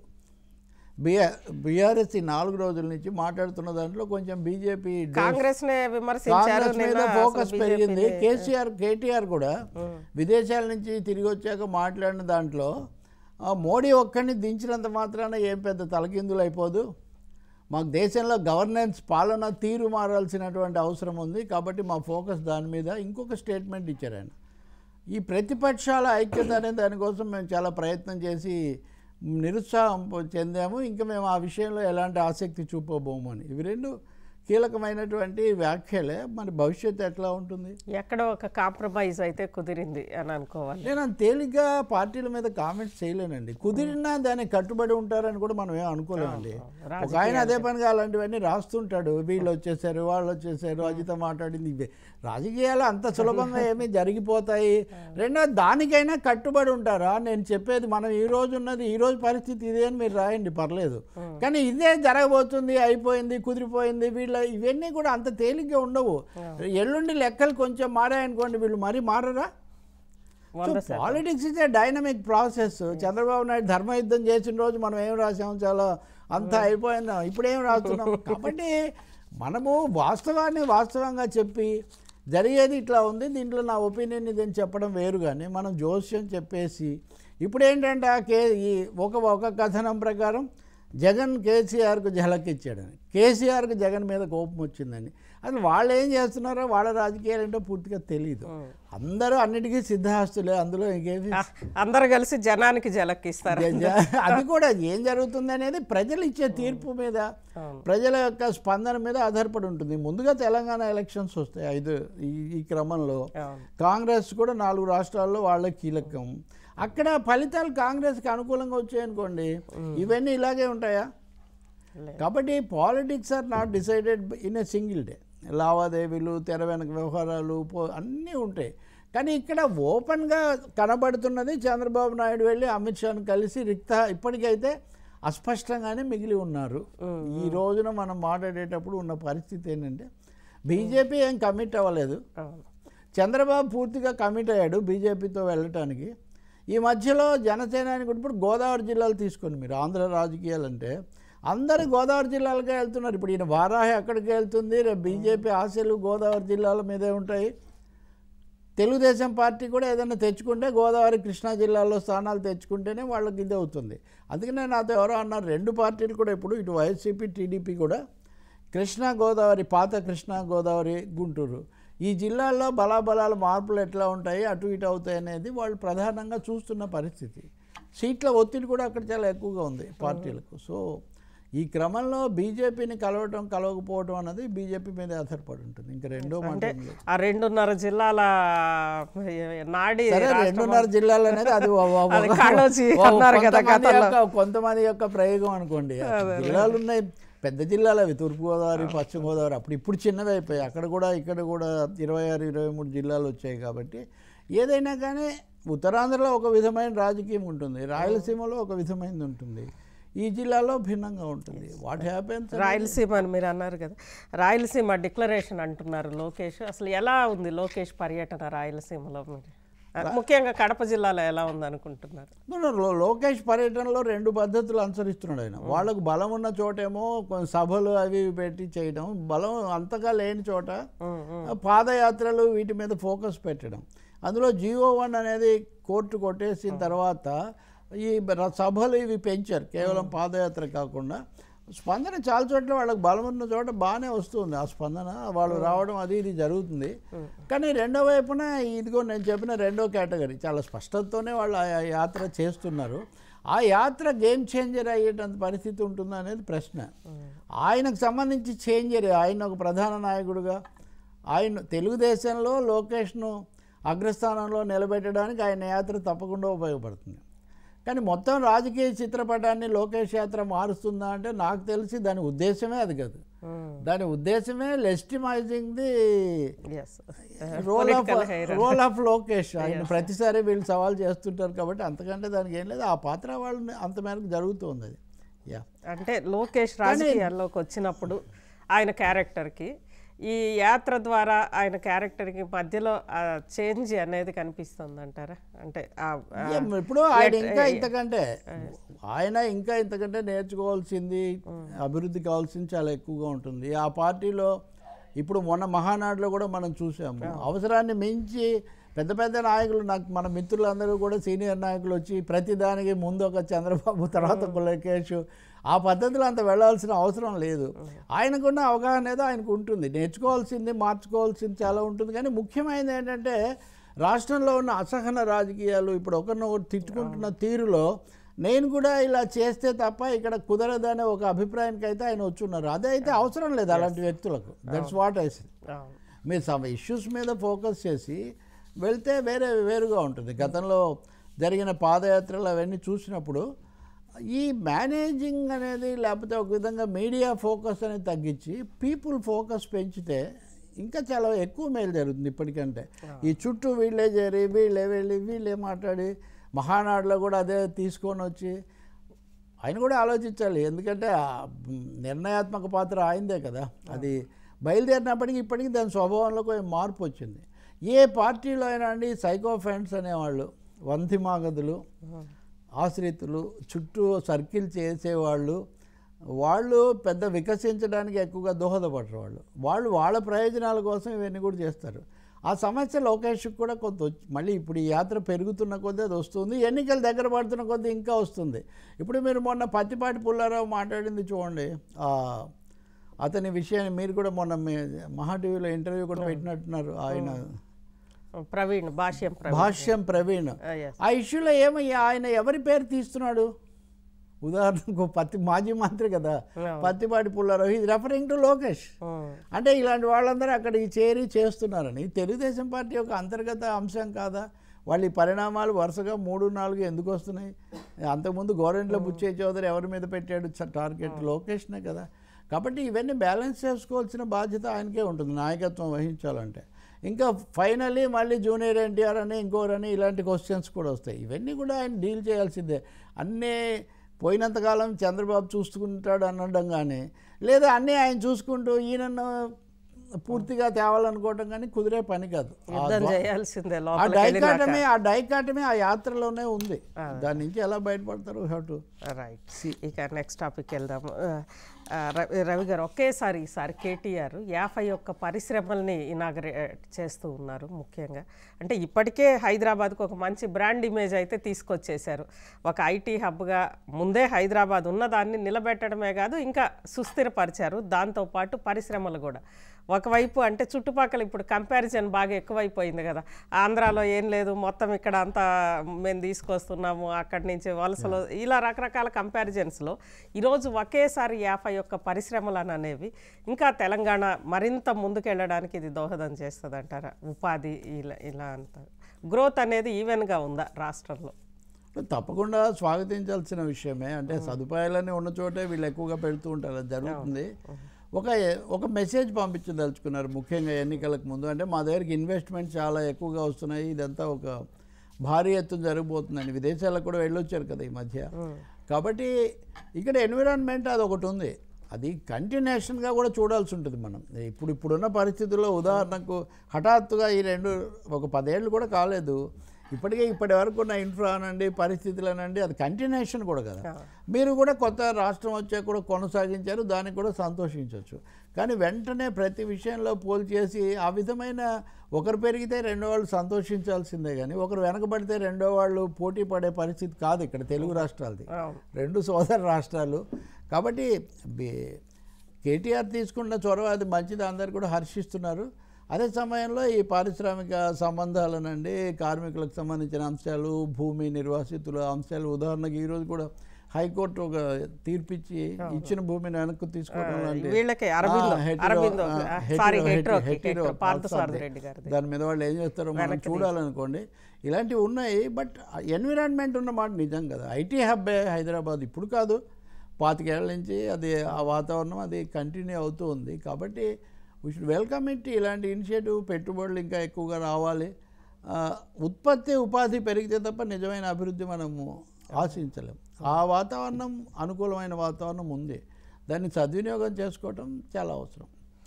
బిఆర్ బీఆర్ఎస్ ఈ నాలుగు రోజుల నుంచి మాట్లాడుతున్న దాంట్లో కొంచెం బీజేపీ కాంగ్రెస్ నే విమర్శించారు కాంగ్రెస్ మీద నిన్న ఫోకస్ అసలు పెరిగింది BJP ని. కేసీఆర్ కేటీఆర్ కూడా విదేశాల నుంచి తిరిగి వచ్చాక మాట్లాడిన దాంట్లో ఆ, మోడీ ఒక్కడిని దించినంత మాత్రాన ఏం పెద్ద తలకిందులు అయిపోదు మాకు దేశంలో గవర్నెన్స్ పాలన తీరు మారాల్సినటువంటి అవసరం ఉంది కాబట్టి మా ఫోకస్ దాని మీద ఇంకొక స్టేట్మెంట్ ఇచ్చారు ఆయన ఈ ప్రతిపక్షాల ఐక్యత అనే దానికోసం మేము చాలా ప్రయత్నం చేసి నిరుత్సాహం పొ- చెందాము ఇంకా మేము ఆ విషయంలో ఎలాంటి ఆసక్తి చూపబోము అని ఇవి రెండు కీలకమైనటువంటి వ్యాఖ్యలే మరి భవిష్యత్తు ఎట్లా ఉంటుంది ఎక్కడో ఒక కాంప్రమైజ్ అయితే కుదిరింది అని అనుకోవాలి నేను అంత తేలిగ్గా పార్టీల మీద కామెంట్స్ చేయలేనండి కుదిరినా దానికి కట్టుబడి ఉంటారని కూడా మనం ఏం అనుకోలేమండి ఒక ఆయన అదే పనిగా అలాంటివన్నీ రాస్తుంటాడు వీళ్ళు వచ్చేసారు వాళ్ళు వచ్చేసారు అజిత మాట్లాడింది ఇవే రాజకీయాలు అంత సులభంగా ఏమీ జరిగిపోతాయి రెండో దానికైనా కట్టుబడి ఉంటారా నేను చెప్పేది మనం ఈ రోజు ఉన్నది ఈ రోజు పరిస్థితి ఇదే అని మీరు రాయండి పర్లేదు కానీ ఇదే జరగబోతుంది అయిపోయింది కుదిరిపోయింది వీళ్ళ ఇవన్నీ కూడా అంత తేలిగ్గా ఉండవు ఎల్లుండి లెక్కలు కొంచెం మారాయనుకోండి వీళ్ళు మరీ మారరా వంద so politics is a dynamic process Chandrababu Naidu ధర్మయుద్ధం చేసిన రోజు మనం ఏం రాసాం చాలా అంతా అయిపోయిందా ఇప్పుడు ఏం రాస్తున్నాం కాబట్టి మనము వాస్తవాన్ని వాస్తవంగా చెప్పి జరిగేది ఇట్లా ఉంది దీంట్లో నా ఒపీనియన్ ఇదని చెప్పడం వేరు కానీ మనం జోస్యం చెప్పేసి ఇప్పుడు ఏంటంటే ఆ కే ఈ ఒక ఒక కథనం ప్రకారం జగన్ కేసీఆర్కు ఝలక్ ఇచ్చాడని కేసీఆర్కు జగన్ మీద కోపం వచ్చిందని అసలు వాళ్ళు ఏం చేస్తున్నారో వాళ్ళ రాజకీయాలు ఏంటో పూర్తిగా తెలియదు అందరూ అన్నిటికీ సిద్ధహస్తులే అందులో ఇంకేమి ఆ, అందరు కలిసి జనానికి జలక్కిస్తారు జ- జ- అది కూడా ఏం జరుగుతుంది అనేది ప్రజలు ఇచ్చే తీర్పు మీద ప్రజల యొక్క స్పందన మీద ఆధారపడి ఉంటుంది ముందుగా తెలంగాణ ఎలక్షన్స్ వస్తాయి ఐదు ఈ- ఈ క్రమంలో అవును. కాంగ్రెస్ కూడా నాలుగు రాష్ట్రాల్లో వాళ్ళ కీలకం అక్కడ ఫలితాలు కాంగ్రెస్కి అనుకూలంగా వచ్చాయనుకోండి ఇవన్నీ ఇలాగే ఉంటాయా లే. కాబట్టి politics are not decided in a single day లావాదేవీలు తెర వెనక వ్యవహారాలు పో- అన్నీ ఉంటాయి కానీ ఇక్కడ ఓపెన్గా కనబడుతున్నది చంద్రబాబు నాయుడు వెళ్ళి అమిత్ షాను కలిసి రిక్త ఇప్పటికైతే అస్పష్టంగానే మిగిలి ఉన్నారు ఈ రోజున మనం మాట్లాడేటప్పుడు ఉన్న పరిస్థితి ఏంటంటే బీజేపీ ఏం కమిట్ అవ్వలేదు అవును చంద్రబాబు పూర్తిగా కమిట్ అయ్యాడు బీజేపీతో వెళ్ళటానికి ఈ మధ్యలో జనసేనానికి కూడా ఇప్పుడు గోదావరి జిల్లాలు తీసుకోండి మీరు ఆంధ్ర రాజకీయాలు అంటే అందరూ గోదావరి జిల్లాలకే వెళ్తున్నారు ఇప్పుడు ఈయన వారాహి అక్కడికి వెళ్తుంది రేపు బీజేపీ ఆశలు గోదావరి జిల్లాల మీదే ఉంటాయి తెలుగుదేశం పార్టీ కూడా ఏదైనా తెచ్చుకుంటే గోదావరి కృష్ణా జిల్లాలో స్థానాలు తెచ్చుకుంటేనే వాళ్ళకి ఇది అవుతుంది అందుకనే నాతో ఎవరో అన్నారు రెండు పార్టీలు కూడా ఇప్పుడు ఇటు వైసీపీ టీడీపీ కూడా కృష్ణా గోదావరి పాత కృష్ణా గోదావరి గుంటూరు ఈ జిల్లాల్లో బలాబలాల మార్పులు ఎట్లా ఉంటాయి అటు ఇటు అవుతాయి అనేది వాళ్ళు ప్రధానంగా చూస్తున్న పరిస్థితి సీట్ల ఒత్తిడి కూడా అక్కడ చాలా ఎక్కువగా ఉంది పార్టీలకు సో ఈ క్రమంలో బీజేపీని కలవటం కలవకపోవటం అన్నది బీజేపీ మీద ఆధారపడి ఉంటుంది ఇంకా రెండో మాట అంటే ఏం లేదు. ఆ రెండున్నర జిల్లాల నాడి సరే రెండున్నర జిల్లాలు అనేది అది ఓ- ఓ- అది ఓ- కాళోజీ ఓ- అన్నారు కదా కొంతమంది గతంలో. యొక్క కొంతమంది యొక్క ప్రయోగం అనుకోండి జిల్లాలు ఉన్నాయి పెద్ద జిల్లాలు అవి తూర్పుగోదావరి పశ్చిమ గోదావరి అప్పుడు ఇప్పుడు చిన్నవి అయిపోయాయి అక్కడ కూడా ఇక్కడ కూడా ఇరవై ఆరు ఇరవై మూడు జిల్లాలు వచ్చాయి కాబట్టి ఏదైనా కానీ ఉత్తరాంధ్రలో ఒక విధమైన రాజకీయం ఉంటుంది రాయలసీమలో ఒక విధమైనది ఉంటుంది ఈ జిల్లాలో భిన్నంగా ఉంటుంది వాట్ హ్యాపెన్స్ రాయలసీమ అని మీరు అన్నారు కదా రాయలసీమ డిక్లరేషన్ అంటున్నారు లోకేష్ అసలు ఎలా ఉంది లోకేష్ పర్యటన రాయలసీమలో మీరు ఆ, ముఖ్యంగా కడప జిల్లాలో ఎలా ఉంది అనుకుంటున్నారు లో- లోకేష్ పర్యటనలో రెండు పద్ధతులు అనుసరిస్తున్నాడు ఆయన వాళ్ళకు బలం ఉన్న చోటేమో కొన్ని సభలు అవి ఇవి పెట్టి చేయడం బలం అంతగా లేని చోట ఉమ్, ఉమ్. పాదయాత్రలు వీటి మీద ఫోకస్ పెట్టడం అందులో జియో వన్ అనేది కోర్టు కొట్టేసిన తర్వాత ఈ ర- సభలు ఇవి పెంచారు కేవలం పాదయాత్ర కాకుండా స్పందన చాలా చోట్ల వాళ్ళకి బలం ఉన్న చోట బాగానే వస్తుంది ఆ స్పందన వాళ్ళు రావడం అది ఇది జరుగుతుంది కానీ రెండో వైపున ఇదిగో నేను చెప్పిన రెండో కేటగిరీ చాలా స్పష్టతతోనే వాళ్ళు ఆ యాత్ర చేస్తున్నారు ఆ యాత్ర గేమ్ చేంజర్ అయ్యేటంత పరిస్థితి ఉంటుందా అనేది ప్రశ్న ఆయనకు సంబంధించి చేంజర్ ఆయన ఒక ప్రధాన నాయకుడుగా ఆయన తెలుగుదేశంలో లోకేష్ను అగ్రస్థానంలో నిలబెట్టడానికి ఆయన యాత్ర తప్పకుండా ఉపయోగపడుతుంది కానీ మొత్తం రాజకీయ చిత్రపటాన్ని లోకేష్ యాత్ర మారుస్తుందా అంటే నాకు తెలిసి దాని ఉద్దేశమే అది కాదు దాని ఉద్దేశమే లెస్టిమైజింగ్ ది ఎస్ role of role of Lokesh ఆయన ప్రతిసారి వీళ్ళు సవాల్ చేస్తుంటారు కాబట్టి అంతకంటే దానికి ఏం లేదు ఆ పాత్ర వాళ్ళని అంత మేరకు జరుగుతుంది అది యా అంటే లోకేష్ రాజకీయాల్లోకి వచ్చినప్పుడు ఆయన క్యారెక్టర్కి ఈ యాత్ర ద్వారా ఆయన క్యారెక్టర్కి మధ్యలో చేంజ్ అనేది కనిపిస్తుంది అంటారా అంటే ఆ- ఆ- ఏం, ఇప్పుడు ఆయన ఇంకా ఇంతకంటే ఆయన ఇంకా ఇంతకంటే నేర్చుకోవాల్సింది అభివృద్ధి కావాల్సింది చాలా ఎక్కువగా ఉంటుంది ఆ పార్టీలో ఇప్పుడు మొన్న మహానాడులో కూడా మనం చూసాము అవసరాన్ని మించి పెద్ద పెద్ద నాయకులు నాకు మన మిత్రులందరూ కూడా సీనియర్ నాయకులు వచ్చి ప్రతి దానికి ముందు ఒక చంద్రబాబు తర్వాత ఒక లోకేష్ ఆ పద్ధతిలో అంత వెళ్ళాల్సిన అవసరం లేదు ఆయనకున్న అవగాహన ఏదో ఆయనకు ఉంటుంది నేర్చుకోవాల్సింది మార్చుకోవాల్సింది చాలా ఉంటుంది కానీ ముఖ్యమైనది ఏంటంటే రాష్ట్రంలో ఉన్న అసహన రాజకీయాలు ఇప్పుడు ఒకరినొకరు తిట్టుకుంటున్న తీరులో నేను కూడా ఇలా చేస్తే తప్ప ఇక్కడ కుదరదనే ఒక అభిప్రాయానికి అయితే ఆయన వచ్చున్నారు అదే అయితే అవసరం లేదు అలాంటి వ్యక్తులకు దట్స్ వాట్ ఐ అవును. మీరు సమ్ ఇష్యూస్ మీద ఫోకస్ చేసి వెళ్తే వేరే వేరుగా ఉంటుంది గతంలో జరిగిన పాదయాత్రలు అవన్నీ చూసినప్పుడు ఈ మేనేజింగ్ అనేది లేకపోతే ఒక విధంగా మీడియా ఫోకస్ అనేది తగ్గించి పీపుల్ ఫోకస్ పెంచితే ఇంకా చాలా ఎక్కువ మేలు జరుగుతుంది ఇప్పటికంటే ఈ చుట్టూ వీళ్ళే చేరి వీళ్ళే వెళ్ళి వీళ్ళే మాట్లాడి మహానాడులో కూడా అదే తీసుకొని వచ్చి ఆయన కూడా ఆలోచించాలి ఎందుకంటే ఆ నిర్ణయాత్మక పాత్ర ఆయనదే కదా అది బయలుదేరినప్పటికీ ఇప్పటికీ దాని స్వభావంలో కొంచెం మార్పు వచ్చింది ఏ పార్టీలో అయినా అండి సైకో ఫ్రెండ్స్ అనేవాళ్ళు వంతిమాగదులు ఆశ్రితులు చుట్టూ సర్కిల్ చేసేవాళ్ళు వాళ్ళు పెద్ద వికసించడానికి ఎక్కువగా దోహదపడరు వాళ్ళు వాళ్ళు వాళ్ళ ప్రయోజనాల కోసం ఇవన్నీ కూడా చేస్తారు ఆ సమస్య లోకేష్కి కూడా కొంత వచ్చి- మళ్ళీ ఇప్పుడు ఈ యాత్ర పెరుగుతున్న కొద్దీ అది వస్తుంది ఎన్నికలు దగ్గర పడుతున్న కొద్దీ ఇంకా వస్తుంది ఇప్పుడు మీరు మొన్న పత్తిపాటి పుల్లారావు మాట్లాడింది చూడండి ఆ, అతని విషయాన్ని మీరు కూడా మొన్న మీ మహా టీవీలో ఇంటర్వ్యూ కూడా పెట్టినట్టున్నారు ఆయన ప్రవీణ్ భాష్యం ప్రవీణ్ భాష్యం ప్రవీణ్ Ah, yes. ఆ ఇష్యూలో ఏమయ్యా ఆయన ఎవరి పేరు తీస్తున్నాడు ఉదాహరణకు పత్తి మాజీ మంత్రి కదా అవును. పత్తిపాటి పుల్లారావు ఇది రెఫరింగ్ టు లోకేష్ ఉమ్, అంటే ఇలాంటి వాళ్ళందరూ అక్కడికి చేరి చేస్తున్నారని తెలుగుదేశం పార్టీ యొక్క అంతర్గత అంశం కాదా వాళ్ళు ఈ పరిణామాలు వరుసగా మూడు నాలుగు ఎందుకు వస్తున్నాయి అంతకుముందు గవర్నమెంట్లో బుచ్చే చౌదరి ఎవరి మీద పెట్టాడు చ- టార్గెట్ లోకేష్నే కదా కాబట్టి ఇవన్నీ బ్యాలెన్స్ చేసుకోవాల్సిన బాధ్యత ఆయనకే ఉంటుంది నాయకత్వం వహించాలంటే ఇంకా ఫైనల్లీ మళ్ళీ జూనియర్ ఎన్టీఆర్ అని ఇంకోరని ఇలాంటి క్వశ్చన్స్ కూడా వస్తాయి ఇవన్నీ కూడా ఆయన డీల్ చేయాల్సిందే అన్నీ పోయినంతకాలం చంద్రబాబు చూసుకుంటాడు అనడం కానీ లేదా అన్నీ ఆయన చూసుకుంటూ ఈయనను పూర్తిగా తేవాలనుకోవటం కానీ కుదిరే పని కాదు ఆ యుద్ధం చేయాల్సిందే ఆ లోపలికి వెళ్ళినాక డైకాటమే ఆ డైకాటమే ఆ యాత్రలోనే ఉంది దాని నుంచి ఎలా బయటపడతారు హ్యావ్ టు రైట్ ఇక నెక్స్ట్ టాపిక్ వెళ్దాము ఆ, ఆ, రవి రవి గారు ఒకేసారి ఈసారి కేటీఆర్ యాభై ఒక్క పరిశ్రమల్ని ఇనాగరేట్ చేస్తూ ఉన్నారు ముఖ్యంగా అంటే ఇప్పటికే హైదరాబాద్కు ఒక మంచి బ్రాండ్ ఇమేజ్ అయితే తీసుకొచ్చేశారు ఒక ఐటీ హబ్గా ముందే హైదరాబాద్ ఉన్నదాన్ని నిలబెట్టడమే కాదు ఇంకా సుస్థిరపరిచారు దాంతోపాటు పరిశ్రమలు కూడా ఒకవైపు అంటే చుట్టుపక్కల ఇప్పుడు కంపారిజన్ బాగా ఎక్కువైపోయింది కదా ఆంధ్రాలో ఏం లేదు మొత్తం ఇక్కడ అంతా మేము తీసుకొస్తున్నాము అక్కడి నుంచి వలసలు ఇలా రకరకాల కంపారిజన్స్లో ఈరోజు ఒకేసారి యాభై ఒక్క పరిశ్రమలు అని అనేవి ఇంకా తెలంగాణ మరింత ముందుకెళ్ళడానికి ఇది దోహదం చేస్తుంది అంటారా ఉపాధి ఇలా ఇలా అంటారు గ్రోత్ అనేది ఈవెన్గా ఉందా రాష్ట్రంలో తప్పకుండా స్వాగతించాల్సిన విషయమే అంటే సదుపాయాలన్నీ ఉన్న చోటే వీళ్ళు ఎక్కువగా పెడుతూ ఉంటారు అది జరుగుతుంది ఒక ఒక మెసేజ్ పంపించదలుచుకున్నారు ముఖ్యంగా ఎన్నికలకు ముందు అంటే మా దగ్గరికి ఇన్వెస్ట్మెంట్ చాలా ఎక్కువగా వస్తున్నాయి ఇదంతా ఒక భారీ ఎత్తున జరగబోతుందండి విదేశాలకు కూడా వెళ్ళొచ్చారు కదా ఈ మధ్య కాబట్టి ఇక్కడ ఎన్విరాన్మెంట్ అది ఒకటి ఉంది అది కంటిన్యూషన్గా కూడా చూడాల్సి ఉంటుంది మనం ఇప్పుడు ఇప్పుడున్న పరిస్థితుల్లో ఉదాహరణకు హఠాత్తుగా ఈ రెండు ఒక పదేళ్ళు కూడా కాలేదు ఇప్పటికే ఇప్పటి వరకు ఉన్న ఇన్ఫ్రా అనండి పరిస్థితులు అనండి అది కంటిన్యూషన్ కూడా కదా మీరు కూడా కొత్త రాష్ట్రం వచ్చాక కూడా కొనసాగించారు దానికి కూడా సంతోషించవచ్చు కానీ వెంటనే ప్రతి విషయంలో పోల్ చేసి ఆ విధమైన ఒకరు పెరిగితే రెండో వాళ్ళు సంతోషించాల్సిందే కానీ ఒకరు వెనకబడితే రెండో వాళ్ళు పోటీ పడే పరిస్థితి కాదు ఇక్కడ తెలుగు రాష్ట్రాలది అవును రెండు సోదర రాష్ట్రాలు కాబట్టి బే- కేటీఆర్ తీసుకున్న చొరవ అది మంచిది అందరు కూడా హర్షిస్తున్నారు అదే సమయంలో ఈ పారిశ్రామిక సంబంధాలనండి కార్మికులకు సంబంధించిన అంశాలు భూమి నిర్వాసితుల అంశాలు ఉదాహరణకి ఈరోజు కూడా హైకోర్టు ఒక తీర్పిచ్చి ఇచ్చిన భూమిని వెనక్కి తీసుకోవడం లాంటి వీళ్ళకి అరవిందో ఆ, హెటిరో- అరవిందో ఆ, సారీ హెటిరో- హెట్రోకి హెటిరో హెట్రో పార్థసారథి పార్థసారథి. రెడ్డి గారిది దాని మీద వాళ్ళు ఏం చేస్తారో మనం చూడాలనుకోండి ఇలాంటివి ఉన్నాయి బట్ ఎన్విరాన్మెంట్ ఉన్న మాట నిజం కదా ఐటీ హబ్బే హైదరాబాద్ ఇప్పుడు కాదు పాతికేళ్ల నుంచి అది ఆ వాతావరణం అది కంటిన్యూ అవుతూ ఉంది కాబట్టి వీ షుడ్ వెల్కమ్ ఇట్ ఇలాంటి ఇనిషియేటివ్ పెట్టుబడులు ఇంకా ఎక్కువగా రావాలి ఆ, ఉత్పత్తి ఉపాధి పెరిగితే తప్ప నిజమైన అభివృద్ధి మనము ఆశించలేం ఆ వాతావరణం అనుకూలమైన వాతావరణం ఉంది దాన్ని సద్వినియోగం చేసుకోవటం చాలా అవసరం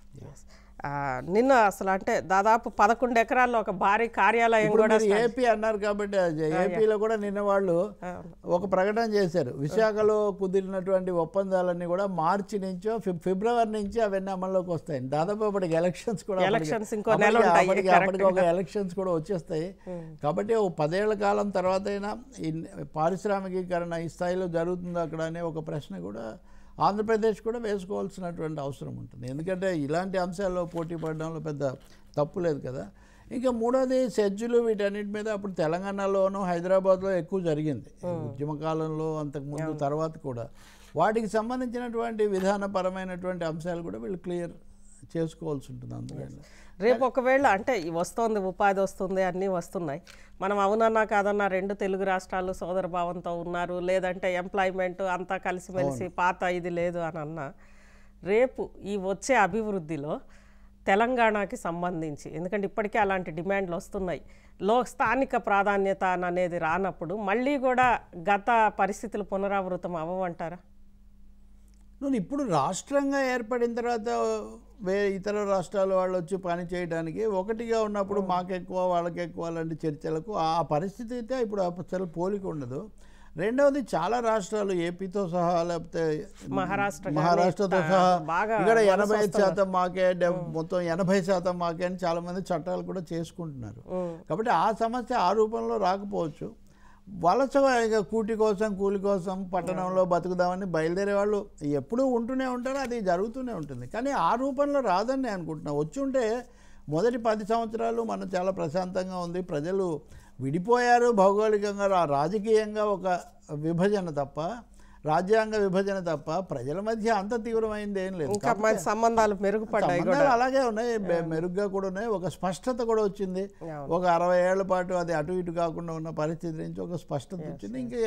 ఆ, నిన్న అసలు అంటే దాదాపు పదకొండు ఎకరాల్లో ఒక భారీ కార్యాలయం ఇప్పుడు కూడా మీరు ఏపీ అన్నారు కాబట్టి అది ఏపీలో కూడా నిన్న వాళ్ళు ఒక ప్రకటన చేశారు విశాఖలో కుదిరినటువంటి ఒప్పందాలన్నీ కూడా మార్చి నుంచో ఫిబ్- ఫిబ్రవరి నుంచి అవన్నీ అమల్లోకి వస్తాయి దాదాపు అప్పటికి ఎలక్షన్స్ కూడా అప్పటికి- Elections ఇంకో నెల అప్పటికి- ఉంటాయి, అప్పటికి- correct అప్పటికి ఒక ఎలక్షన్స్ కూడా వచ్చేస్తాయి కాబట్టి ఒక పదేళ్ల కాలం తర్వాత అయినా ఈ పారిశ్రామికీకరణ ఈ స్థాయిలో జరుగుతుందా అక్కడ అనే ఒక ప్రశ్న కూడా ఆంధ్రప్రదేశ్ కూడా వేసుకోవాల్సినటువంటి అవసరం ఉంటుంది ఎందుకంటే ఇలాంటి అంశాల్లో పోటీ పడడంలో పెద్ద తప్పు లేదు కదా ఇంకా మూడోది సెజ్జులు వీటన్నిటి మీద అప్పుడు తెలంగాణలోను హైదరాబాద్లో ఎక్కువ జరిగింది ఉద్యమ కాలంలో అంతకుముందు తర్వాత కూడా వాటికి సంబంధించినటువంటి విధానపరమైనటువంటి అంశాలు కూడా వీళ్ళు క్లియర్ చేసుకోవాల్సి ఉంటుంది అందులో రేపు ఒకవేళ అంటే ఈ వస్తోంది ఉపాధి వస్తుంది అన్నీ వస్తున్నాయి మనం అవునన్నా కాదన్నా రెండు తెలుగు రాష్ట్రాలు సోదర భావంతో ఉన్నారు లేదంటే ఎంప్లాయ్మెంట్ అంతా కలిసిమెలిసి పాత ఇది లేదు అని అన్నా రేపు ఈ వచ్చే అభివృద్ధిలో తెలంగాణకి సంబంధించి ఎందుకంటే ఇప్పటికే అలాంటి డిమాండ్లు వస్తున్నాయి లో స్థానిక ప్రాధాన్యత అని అనేది రానప్పుడు మళ్ళీ కూడా గత పరిస్థితులు పునరావృతం అవ్వమంటారా నువ్వు ఇప్పుడు రాష్ట్రంగా ఏర్పడిన తర్వాత వే ఇతర రాష్ట్రాల వాళ్ళు వచ్చి పని చేయడానికి ఒకటిగా ఉన్నప్పుడు మాకు ఎక్కువ వాళ్ళకి ఎక్కువ లాంటి చర్చలకు ఆ పరిస్థితి అయితే ఇప్పుడు అసలు పోలిక ఉండదు రెండవది చాలా రాష్ట్రాలు ఏపీతో సహా లేకపోతే మహారాష్ట్ర కానీ మహారాష్ట్రతో తా- సహా బాగా ఇక్కడ వలస ఎనభై వస్తున్నారు. శాతం మాకే డెబ్- మొత్తం ఎనభై శాతం మాకే అని చాలా మంది చట్టాలు కూడా చేసుకుంటున్నారు కాబట్టి ఆ సమస్య ఆ రూపంలో రాకపోవచ్చు వలస ఇక కూటి కోసం కూలి కోసం పట్టణంలో బతుకుదామని బయలుదేరే వాళ్ళు ఎప్పుడూ ఉంటూనే ఉంటారు అది జరుగుతూనే ఉంటుంది కానీ ఆ రూపంలో రాదని నేను అనుకుంటున్నా వచ్చి ఉంటే మొదటి పది సంవత్సరాలు మనం చాలా ప్రశాంతంగా ఉంది ప్రజలు విడిపోయారు భౌగోళికంగా రా- రాజకీయంగా ఒక విభజన తప్ప రాజ్యాంగ విభజన తప్ప ప్రజల మధ్య అంత తీవ్రమైంది ఏం లేదు ఇంకా మంచి సంబంధాలు మెరుగుపడ్డాయి కూడా సంబంధాలు అలాగే ఉన్నాయి మె- మెరుగ్గా కూడా ఉన్నాయి ఒక స్పష్టత కూడా వచ్చింది ఒక అరవై ఏళ్ల పాటు అది అటు ఇటు కాకుండా ఉన్న పరిస్థితి నుంచి ఒక స్పష్టత వచ్చింది ఇంకా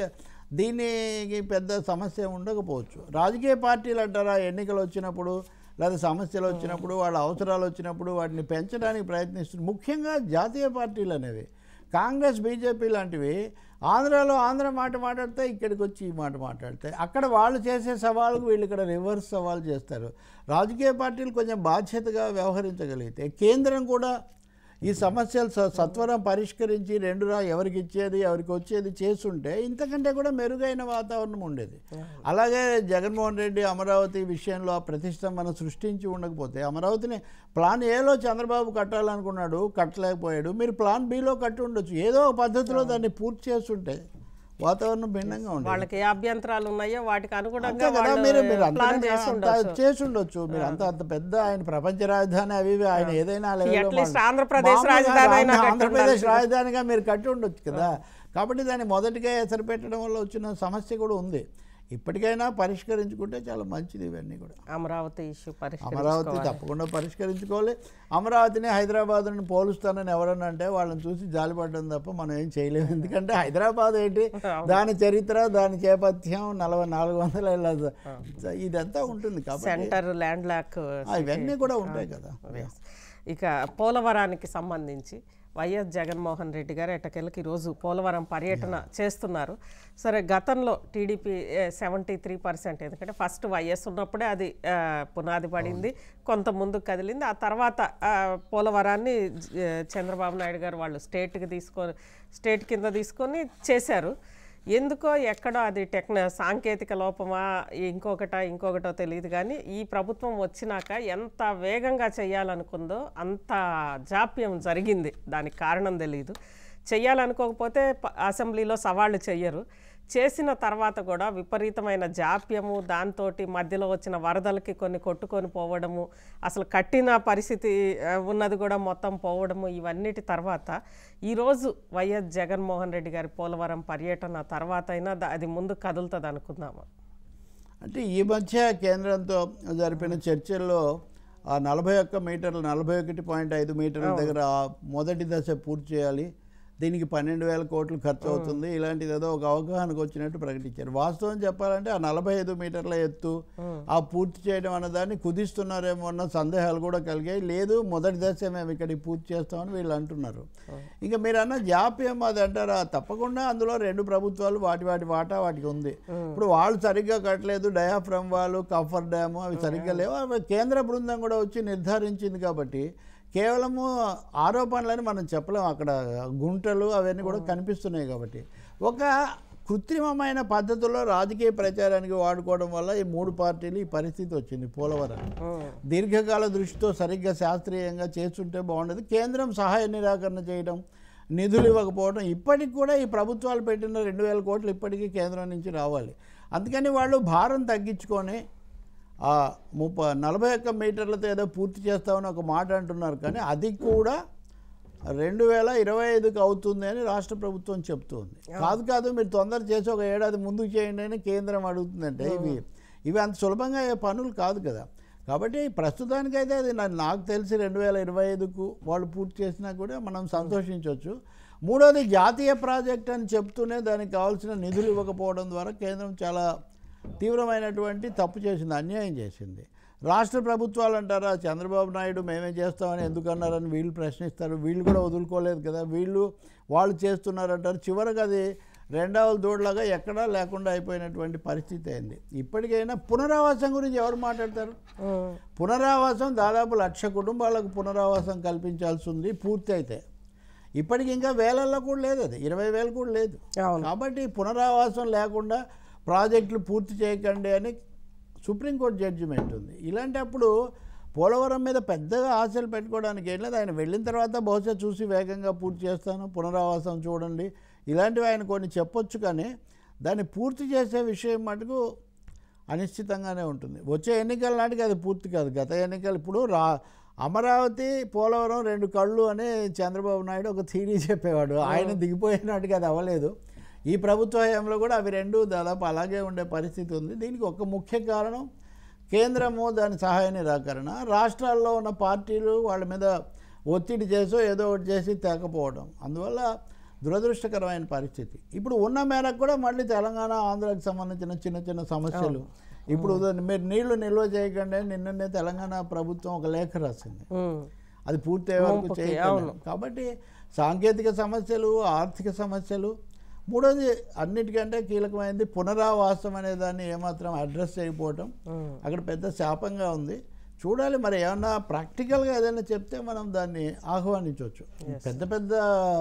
దీనికి పెద్ద సమస్య ఉండకపోవచ్చు రాజకీయ పార్టీలు అంటారా ఎన్నికలు వచ్చినప్పుడు లేదా సమస్యలు వచ్చినప్పుడు వాళ్ళ అవసరాలు వచ్చినప్పుడు వాటిని పెంచడానికి ప్రయత్నిస్తుంది ముఖ్యంగా జాతీయ పార్టీలు అనేవి కాంగ్రెస్ బీజేపీ లాంటివి ఆంధ్రాలో ఆంధ్ర మాట మాట్లాడితే ఇక్కడికి వచ్చి ఈ మాట మాట్లాడతాయి అక్కడ వాళ్ళు చేసే సవాళ్ళకు వీళ్ళు ఇక్కడ రివర్స్ సవాల్ చేస్తారు రాజకీయ పార్టీలు కొంచెం బాధ్యతగా వ్యవహరించగలిగితే కేంద్రం కూడా ఈ సమస్యలు స- సత్వరం పరిష్కరించి రెండు రా ఎవరికి ఇచ్చేది ఎవరికి వచ్చేది చేస్తుంటే ఇంతకంటే కూడా మెరుగైన వాతావరణం ఉండేది అలాగే జగన్మోహన్ రెడ్డి అమరావతి విషయంలో ఆ ప్రతిష్టంభన సృష్టించి ఉండకపోతే అమరావతిని ప్లాన్ ఏలో చంద్రబాబు కట్టాలనుకున్నాడు కట్టలేకపోయాడు మీరు ప్లాన్ బిలో కట్టి ఉండొచ్చు ఏదో ఒక పద్ధతిలో దాన్ని పూర్తి చేస్తుంటే వాతావరణం భిన్నంగా ఉండేది వాళ్ళకి ఏ అభ్యంతరాలు ఉన్నాయో వాటికి అంతే అనుగుణంగా కదా వాళ్ళు మీరు మీరు అంత ప్లాన్ చేసి ఉండొచ్చు చేసి ఉండొచ్చు మీరు అంత అంత పెద్ద ఆయన ప్రపంచ రాజధాని అవి ఇవి ఆయన ఏదైనా level లో At least మాట్లాడు- ఆంధ్రప్రదేశ్ మామూలుగా రాజధాని అయినా ఆంధ్ర- కట్టి ఆంధ్రప్రదేశ్ ఉండాల్సింది. రాజధానిగా మీరు కట్టి ఉండొచ్చు కదా కాబట్టి దాన్ని మొదటిగా ఎసరు పెట్టడం వల్ల వచ్చిన సమస్య కూడా ఉంది ఇప్పటికైనా పరిష్కరించుకుంటే చాలా మంచిది ఇవన్నీ కూడా అమరావతి ఇష్యూ అమరావతి పరిష్కరించుకోవాలి తప్పకుండా పరిష్కరించుకోవాలి అమరావతిని హైదరాబాద్ని పోలుస్తానని ఎవరన్నా అంటే వాళ్ళని చూసి జాలిపడడం తప్ప మనం ఏం చేయలేము ఎందుకంటే హైదరాబాద్ ఏంటి దాని చరిత్ర దాని చేపథ్యం నలభై నాలుగు వందల ఏళ్ళ ఇదంతా ఉంటుంది కాబట్టి సెంటర్ ల్యాండ్ లాక్ ఆ, ఇవన్నీ కూడా ఉంటాయి కదా ఇక పోలవరానికి సంబంధించి వైఎస్ జగన్మోహన్ రెడ్డి గారు ఎట్టకెళ్ళకి ఈరోజు పోలవరం పర్యటన చేస్తున్నారు సరే గతంలో టీడీపీ సెవెంటీ త్రీ పర్సెంట్ ఎందుకంటే ఫస్ట్ వైఎస్ ఉన్నప్పుడే అది ఆ, పునాది పడింది కొంత ముందుకు కదిలింది ఆ తర్వాత ఆ, పోలవరాన్ని జ- చంద్రబాబు నాయుడు గారు వాళ్ళు స్టేట్కి తీసుకొని స్టేట్ కింద తీసుకొని చేశారు ఎందుకో ఎక్కడో అది టెక్న సాంకేతిక లోపమా ఇంకొకట ఇంకొకటో తెలియదు కానీ ఈ ప్రభుత్వం వచ్చినాక ఎంత వేగంగా చేయాలనుకుందో అంత జాప్యం జరిగింది దానికి కారణం తెలియదు చెయ్యాలనుకోకపోతే ప- అసెంబ్లీలో సవాళ్ళు చెయ్యరు చేసిన తర్వాత కూడా విపరీతమైన జాప్యము దాంతో మధ్యలో వచ్చిన వరదలకి కొన్ని కొట్టుకొని పోవడము అసలు కట్టిన పరిస్థితి ఆ, ఉన్నది కూడా మొత్తం పోవడము ఇవన్నిటి తర్వాత ఈరోజు వైఎస్ జగన్మోహన్ రెడ్డి గారి పోలవరం పర్యటన తర్వాత అయినా ద- అది ముందు కదులుతుంది అనుకుందాము అంటే ఈ మధ్య కేంద్రంతో జరిపిన చర్చల్లో ఆ నలభై ఒక్క మీటర్లు నలభై ఒకటి పాయింట్ ఐదు మీటర్ల దగ్గర ఆ మొదటి దశ పూర్తి చేయాలి దీనికి పన్నెండు వేల కోట్లు ఖర్చు అవుతుంది ఇలాంటిది ఏదో ఒక అవగాహనకు వచ్చినట్టు ప్రకటించారు వాస్తవం చెప్పాలంటే ఆ నలభై ఐదు మీటర్ల ఎత్తు ఆ పూర్తి చేయడం అన్న దాన్ని కుదిస్తున్నారేమో అన్న సందేహాలు కూడా కలిగాయి లేదు మొదటి దశ మేము ఇక్కడికి పూర్తి చేస్తామని వీళ్ళు అంటున్నారు ఇంకా మీరు అన్న జాప్యం అది అంటారా తప్పకుండా అందులో రెండు ప్రభుత్వాలు వాటి వాటి వాటా వాటికి ఉంది ఇప్పుడు వాళ్ళు సరిగ్గా కట్టలేదు డయాఫ్రమ్ వాళ్ళు కఫర్ డ్యాము అవి సరిగ్గా లేవు అవి కేంద్ర బృందం కూడా వచ్చి నిర్ధారించింది కాబట్టి కేవలము ఆరోపణలని మనం చెప్పలేము అక్కడ గుంటలు అవన్నీ కూడా కనిపిస్తున్నాయి కాబట్టి ఒక కృత్రిమమైన పద్ధతుల్లో రాజకీయ ప్రచారానికి వాడుకోవడం వల్ల ఈ మూడు పార్టీలు ఈ పరిస్థితి వచ్చింది పోలవరం దీర్ఘకాల దృష్టితో సరిగ్గా శాస్త్రీయంగా చేస్తుంటే బాగుండేది కేంద్రం సహాయ నిరాకరణ చేయడం నిధులు ఇవ్వకపోవడం ఇప్పటికి కూడా ఈ ప్రభుత్వాలు పెట్టిన రెండు వేల కోట్లు ఇప్పటికీ కేంద్రం నుంచి రావాలి అందుకని వాళ్ళు భారం తగ్గించుకొని ఆ ముప్ప నలభై ఒక్క మీటర్లతో ఏదో పూర్తి చేస్తామని ఒక మాట అంటున్నారు కానీ అది కూడా రెండు వేల ఇరవై ఐదుకి అవుతుంది అని రాష్ట్ర ప్రభుత్వం చెప్తుంది కాదు కాదు మీరు తొందర చేసి ఒక ఏడాది ముందుకు చేయండి అని కేంద్రం అడుగుతుందంటే ఇవి ఇవి అంత సులభంగా అయ్యే పనులు కాదు కదా కాబట్టి ప్రస్తుతానికైతే అది నా- నాకు తెలిసి రెండు వేల ఇరవై ఐదుకు వాళ్ళు పూర్తి చేసినా కూడా మనం సంతోషించవచ్చు మూడోది జాతీయ ప్రాజెక్ట్ అని చెప్తూనే దానికి కావాల్సిన నిధులు ఇవ్వకపోవడం ద్వారా కేంద్రం చాలా తీవ్రమైనటువంటి తప్పు చేసింది అన్యాయం చేసింది రాష్ట్ర ప్రభుత్వాలు అంటారా చంద్రబాబు నాయుడు మేమే చేస్తామని ఎందుకన్నారని వీళ్ళు ప్రశ్నిస్తారు వీళ్ళు కూడా వదులుకోలేదు కదా వీళ్ళు వాళ్ళు చేస్తున్నారంటారు చివరికి అది రెండవ దూడలాగా ఎక్కడా లేకుండా అయిపోయినటువంటి పరిస్థితి అయింది ఇప్పటికైనా పునరావాసం గురించి ఎవరు మాట్లాడతారు పునరావాసం దాదాపు లక్ష కుటుంబాలకు పునరావాసం కల్పించాల్సి ఉంది పూర్తి అయితే ఇప్పటికి ఇంకా వేలల్లో కూడా లేదు అది ఇరవై వేలు కూడా లేదు అవును కాబట్టి పునరావాసం లేకుండా ప్రాజెక్టులు పూర్తి చేయకండి అని సుప్రీంకోర్టు జడ్జిమెంట్ ఉంది ఇలాంటప్పుడు పోలవరం మీద పెద్దగా ఆశలు పెట్టుకోవడానికి ఏం లేదు ఆయన వెళ్ళిన తర్వాత బహుశా చూసి వేగంగా పూర్తి చేస్తాను పునరావాసం చూడండి ఇలాంటివి ఆయన కొన్ని చెప్పొచ్చు కానీ దాన్ని పూర్తి చేసే విషయం మటుకు అనిశ్చితంగానే ఉంటుంది వచ్చే ఎన్నికల నాటికి అది పూర్తి కాదు గత ఎన్నికలు ఇప్పుడు రా అమరావతి పోలవరం రెండు కళ్ళు అని చంద్రబాబు నాయుడు ఒక థీరీ చెప్పేవాడు ఆయన దిగిపోయినట్టుగా అది అవ్వలేదు ఈ ప్రభుత్వ హయాంలో కూడా అవి రెండు దాదాపు అలాగే ఉండే పరిస్థితి ఉంది దీనికి ఒక ముఖ్య కారణం కేంద్రము దాని సహాయ నిరాకరణ రాష్ట్రాల్లో ఉన్న పార్టీలు వాళ్ళ మీద ఒత్తిడి చేసో ఏదో ఒకటి చేసి తేకపోవడం అందువల్ల దురదృష్టకరమైన పరిస్థితి ఇప్పుడు ఉన్న మేరకు కూడా మళ్ళీ తెలంగాణ ఆంధ్రాకి సంబంధించిన చిన్న చిన్న సమస్యలు ఇప్పుడు ఉదాహరణ మీరు నీళ్లు నిల్వ చేయకండి అని నిన్ననే తెలంగాణ ప్రభుత్వం ఒక లేఖ రాసింది ఉమ్. అది పూర్తయ్యే వరకు ముంపుకి, చేయకండి కాబట్టి సాంకేతిక సమస్యలు ఆర్థిక సమస్యలు మూడోది అన్నిటికంటే కీలకమైనది పునరావాసం అనే దాన్ని ఏమాత్రం అడ్రస్ చేయకపోవటం ఉమ్. అక్కడ పెద్ద శాపంగా ఉంది చూడాలి మరి ఏమన్నా ప్రాక్టికల్గా ఏదైనా చెప్తే మనం దాన్ని ఆహ్వానించవచ్చు పెద్ద పెద్ద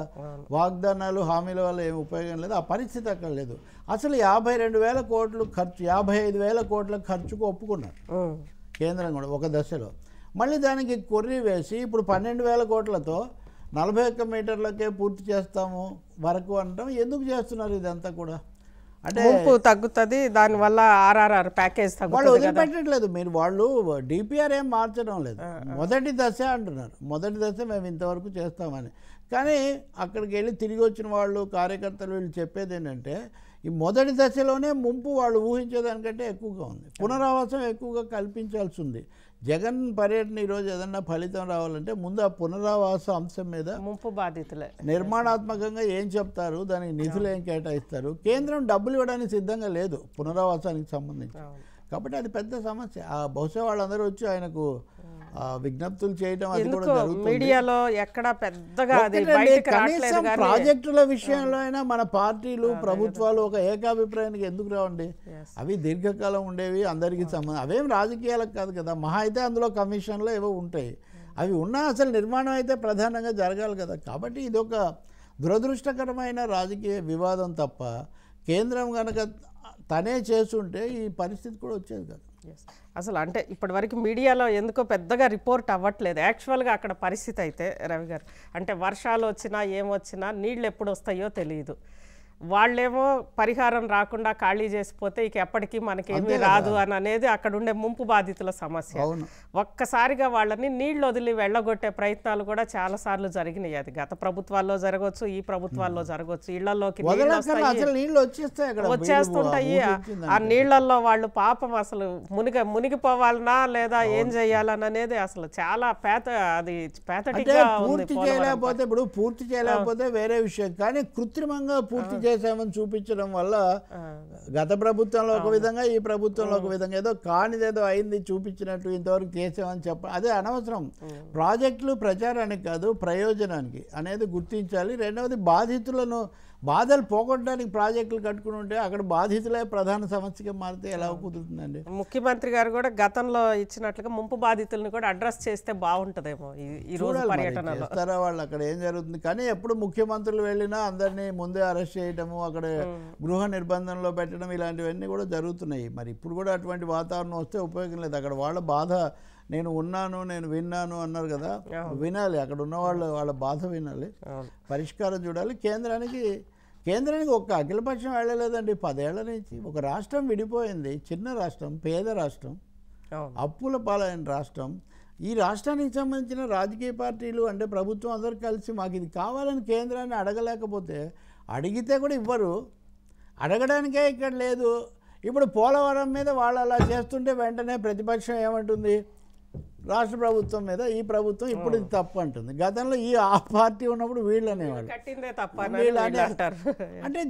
వాగ్దానాలు హామీల వల్ల ఏం ఉపయోగం లేదు ఆ పరిస్థితి అక్కడ లేదు అసలు యాభై రెండు వేల కోట్లు ఖర్చు యాభై ఐదు వేల కోట్ల ఖర్చుకు ఒప్పుకున్నారు ఉమ్. కేంద్రం కూడా ఒక దశలో మళ్ళీ దానికి కొర్రీ వేసి ఇప్పుడు పన్నెండు వేల కోట్లతో నలభై ఒక్క మీటర్లకే పూర్తి చేస్తాము వరకు అనడం ఎందుకు చేస్తున్నారు ఇదంతా కూడా అంటే ముంపు తగ్గుతుంది దానివల్ల ఆర్ఆర్ఆర్ ప్యాకేజ్ వాళ్ళు తగ్గుతుంది కదా వదిలిపెట్టట్లేదు మీరు వాళ్ళు డిపిఆర్ ఏం మార్చడం లేదు మొదటి దశ అంటున్నారు మొదటి దశ మేము ఇంతవరకు చేస్తామని కానీ అక్కడికి వెళ్ళి తిరిగి వచ్చిన వాళ్ళు కార్యకర్తలు వీళ్ళు చెప్పేది ఏంటంటే ఈ మొదటి దశలోనే ముంపు వాళ్ళు ఊహించేదానికంటే ఎక్కువగా ఉంది పునరావాసం ఎక్కువగా కల్పించాల్సి ఉంది జగన్ పర్యటన ఈరోజు ఏదన్నా ఫలితం రావాలంటే ముందు ఆ పునరావాస అంశం మీద ముంపు బాధితులే నిర్మాణాత్మకంగా ఏం చెప్తారు దానికి నిధులు ఏం కేటాయిస్తారు కేంద్రం డబ్బులు ఇవ్వడానికి సిద్ధంగా లేదు పునరావాసానికి సంబంధించి అవును. కాబట్టి అది పెద్ద సమస్య ఆ బహుశా వాళ్ళందరూ వచ్చి ఆయనకు ఆ, విజ్ఞప్తులు చేయడం అది కూడా ఎందుకో జరుగుతుంది మీడియాలో ఎక్కడ పెద్దగా అది ఒక్కటండి, బయటకు రావట్లేదు కనీసం కానీ ప్రాజెక్టుల విషయంలో అయినా మన పార్టీలు ప్రభుత్వాలు ఒక ఏకాభిప్రాయానికి ఎందుకు రావండి Yes. అవి దీర్ఘకాలం ఉండేవి అందరికీ సంబంధం అవేం రాజకీయాలకు కాదు కదా మహా అయితే అందులో కమిషన్లు ఏవో ఉంటాయి అవి ఉన్నా అసలు నిర్మాణం అయితే ప్రధానంగా జరగాలి కదా కాబట్టి ఇది ఒక దురదృష్టకరమైన రాజకీయ వివాదం తప్ప కేంద్రం కనుక తనే చేస్తుంటే ఈ పరిస్థితి కూడా వచ్చేది కాదు Yes. అసలు అంటే ఇప్పటివరకు మీడియాలో ఎందుకో పెద్దగా రిపోర్ట్ అవ్వట్లేదు యాక్చువల్గా అక్కడ పరిస్థితి అయితే రవి గారు అంటే వర్షాలు వచ్చినా ఏమొచ్చినా నీళ్ళు ఎప్పుడు వస్తాయో తెలియదు వాళ్ళేమో పరిహారం రాకుండా ఖాళీ చేసిపోతే ఇక ఎప్పటికీ మనకేమీ రాదు అని అనేది అక్కడ ఉండే ముంపు బాధితుల సమస్య అవును ఒక్కసారిగా వాళ్ళని నీళ్ళు వదిలి వెళ్ళగొట్టే ప్రయత్నాలు కూడా చాలా సార్లు జరిగినాయి అది గత ప్రభుత్వాల్లో జరగవచ్చు ఈ ప్రభుత్వాల్లో జరగవచ్చు ఇళ్లలోకి నీళ్ళు వదలక్కర్లా వస్తాయి అసలు నీళ్ళు వచ్చేస్తాయి అక్కడ వచ్చేస్తుంటాయి వీళ్ళు ఆ- ఊహించింది ఆ నీళ్ళల్లో వాళ్ళు పాపం అసలు మునిగ మునిగిపోవాలనా లేదా ఏం చెయ్యాలని అనేది అసలు చాలా పేత అది అంటే పేతటిక్ గా ఉంది పూర్తి పోలవరం. చేయలేకపోతే ఇప్పుడు పూర్తి చేయలేకపోతే వేరే విషయం కానీ కృత్రిమంగా పూర్తి చేసామని చూపించడం వల్ల ఆ, గత ప్రభుత్వంలో ఒక విధంగా ఈ ప్రభుత్వంలో ఒక విధంగా ఏదో కానిదేదో అయింది చూపించినట్టు ఇంతవరకు చేసామని చెప్ప అదే అనవసరం ప్రాజెక్టులు ప్రచారానికి కాదు ప్రయోజనానికి అనేది గుర్తించాలి రెండవది బాధితులను బాధలు పోగొట్టడానికి ప్రాజెక్టులు కట్టుకుని ఉంటే అక్కడ బాధితులే ప్రధాన సమస్యగా మారితే ఎలా కుదురుతుందండి ముఖ్యమంత్రి గారు కూడా గతంలో ఇచ్చినట్లుగా ముంపు బాధితుల్ని కూడా అడ్రస్ చేస్తే బాగుంటదేమో ఈ- ఈ రోజు చూడాలి మరి పర్యటనలో చేస్తారా వాళ్ళు అక్కడ ఏం జరుగుతుంది కానీ ఎప్పుడు ముఖ్యమంత్రులు వెళ్ళినా అందరినీ ముందే అరెస్ట్ చేయడము అక్కడ గృహ నిర్బంధంలో పెట్టడం ఇలాంటివన్నీ కూడా జరుగుతున్నాయి మరి ఇప్పుడు కూడా అటువంటి వాతావరణం వస్తే ఉపయోగం లేదు అక్కడ వాళ్ళ బాధ నేను ఉన్నాను నేను విన్నాను అన్నారు కదా వినాలి అక్కడ ఉన్న వాళ్ళు వాళ్ళ బాధ వినాలి అవును. పరిష్కారం చూడాలి కేంద్రానికి కేంద్రానికి ఒక్క అఖిలపక్షం వెళ్ళలేదండి పదేళ్ల నుంచి ఒక రాష్ట్రం విడిపోయింది చిన్న రాష్ట్రం పేద రాష్ట్రం అవును అప్పుల పాలైన రాష్ట్రం ఈ రాష్ట్రానికి సంబంధించిన రాజకీయ పార్టీలు అంటే ప్రభుత్వం అందరూ కలిసి మాకు ఇది కావాలని కేంద్రాన్ని అడగలేకపోతే అడిగితే కూడా ఇవ్వరు అడగడానికే ఇక్కడ లేదు ఇప్పుడు పోలవరం మీద వాళ్ళు అలా చేస్తుంటే వెంటనే ప్రతిపక్షం ఏమంటుంది రాష్ట్ర ప్రభుత్వం మీద ఈ ప్రభుత్వం ఇప్పుడు ఇది తప్పు అంటుంది గతంలో ఈ ఆ పార్టీ ఉన్నప్పుడు వీళ్ళు అనేవాళ్ళు కట్టిందే తప్ప అని వీళ్ళు వీళ్ళు అనే- అంటారు అంటే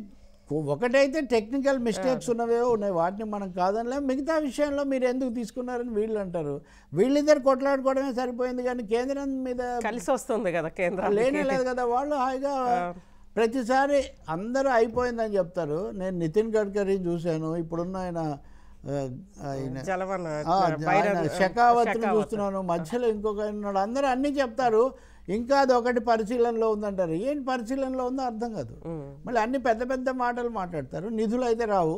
ఒకటైతే టెక్నికల్ మిస్టేక్స్ ఉన్నవేవో ఉన్నాయి వాటిని మనం కాదనిలే మిగతా విషయంలో మీరు ఎందుకు తీసుకున్నారని వీళ్ళు అంటారు వీళ్ళిద్దరు కొట్లాడుకోవడమే సరిపోయింది కానీ కేంద్రం మీద కలిసి వస్తుంది కదా కేంద్రం లేనే లేదు కదా వాళ్ళు హాయిగా ప్రతిసారి అందరూ అయిపోయిందని చెప్తారు నేను నితిన్ గడ్కరీని చూశాను ఇప్పుడున్న ఆయన ఆ, ఆయన జలవన ఆ, బైరన్ ఆయన షెకావత్ని చూస్తున్నాను మధ్యలో ఇంకొక ఆయన ఉన్నాడు అందరూ అన్నీ చెప్తారు ఇంకా అది ఒకటి పరిశీలనలో ఉందంటారు ఏంటి పరిశీలనలో ఉందో అర్థం కాదు మళ్ళీ అన్ని పెద్ద పెద్ద మాటలు మాట్లాడతారు నిధులు అయితే రావు